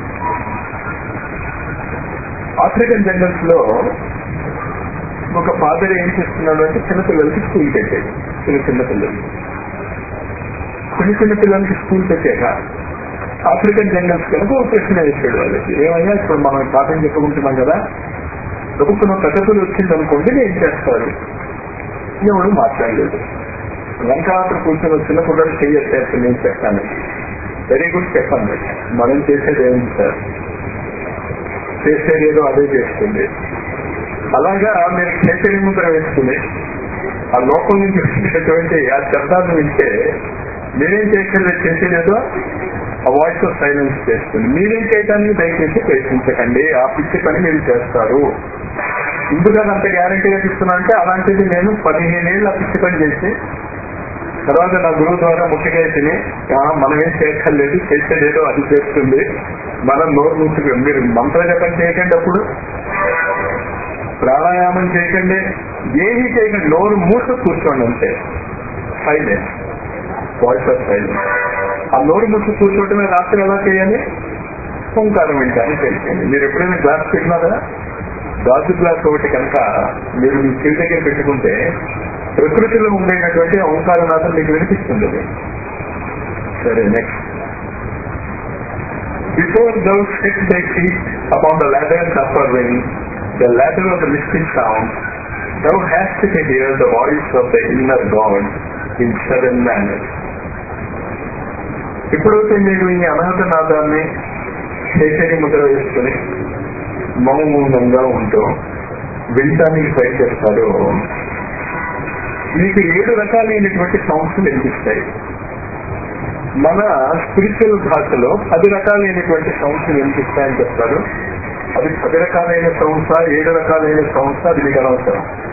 ఆఫ్రికన్ జంగల్స్ లో ఒక ఫాదర్ ఏం చేస్తున్నాడు అంటే చిన్నపిల్లలకి స్కూల్ పెట్టాడు చిన్న చిన్న పిల్లలు చిన్న చిన్న పిల్లలకి స్కూల్ పెట్టాక ఆఫ్రికన్ జంగల్స్ కనుక ఒక ప్రశ్న వేసాడు వాళ్ళకి ఏమయ్యా ఇప్పుడు మనం పాఠం చెప్పుకుంటున్నాం కదా ప్రభుత్వం పెద్దలు వచ్చింది అనుకోండి ఏం చేస్తారు ఎవడు మాట్లాడలేదు వెంకటాత్ర కూర్చొని వచ్చిన కూడా చెయ్యట్లేదు నేను చెప్తాను వెరీ గుడ్ చెప్పండి మనం చేసేది ఏంటి సార్ చేసేది ఏదో అదే చేస్తుంది అలాగా మీరు చేసేది ముద్ర వేసుకుని ఆ లోపల నుంచి వచ్చినటువంటి ఆ శబ్దాన్ని వింటే మీరేం చేసేది చేసేదేదో ఆ వాయిస్ ఆఫ్ సైలెన్స్ చేస్తుంది మీరేం చేయడానికి దయచేసి ప్రయత్నించకండి ఆ పిచ్చి పని మీరు చేస్తారు ఎందుకని అంత గ్యారంటీగా ఇస్తున్నా అంటే అలాంటిది నేను పదిహేనేళ్ళు ఆ పిచ్చి పని చేసి తర్వాత నా గురువు ద్వారా ముఖ్యంగా తిని "ఆ, మనమేం చేయక్కర్లేదు చేసేదేదో అది చేస్తుంది మనం నోరు మూసుకు మీరు మంత్ర జపం చేయకండి అప్పుడు ప్రాణాయామం చేయకండి ఏమీ చేయకండి నోరు మూసు కూర్చోండి అంతే సైలెన్స్ వాయిస్ ఆఫ్ సైలెన్స్ ఆ నోరు మూసు కూర్చోవటమే రాత్రి ఎలా చేయాలి ఓంకారం వింటాన్ని తెలిసింది మీరు ఎప్పుడైనా గ్లాస్ పెట్టినారా గాజు గ్లాస్ ఒకటి కనుక మీరు మీ చెవి దగ్గర పెట్టుకుంటే ప్రకృతిలో ఉండేటటువంటి ఓంకారనాథం మీకు వినిపిస్తుంది అది. సరే next before thou set thy feet upon the ladder's upper wing, the ladder of the mystic sound, thou hast to hear the voice of the inner God in seven manners. ఎప్పుడైతే మీరు ఈ అనాథ నాదాన్ని శేషరి ముద్ర వేసుకుని మౌనంగా ఉంటూ వింటానికి ట్రై చేస్తారో మీకు ఏడు రకాలైనటువంటి సౌండ్స్ వినిపిస్తాయి మన స్పిరిచువల్ భాషలో పది రకాలైనటువంటి సౌండ్స్ వినిపిస్తాయని చెప్తారు అది పది రకాలైన సౌండ్సా ఏడు రకాలైన సౌండ్సా అది మీకు అనవసరం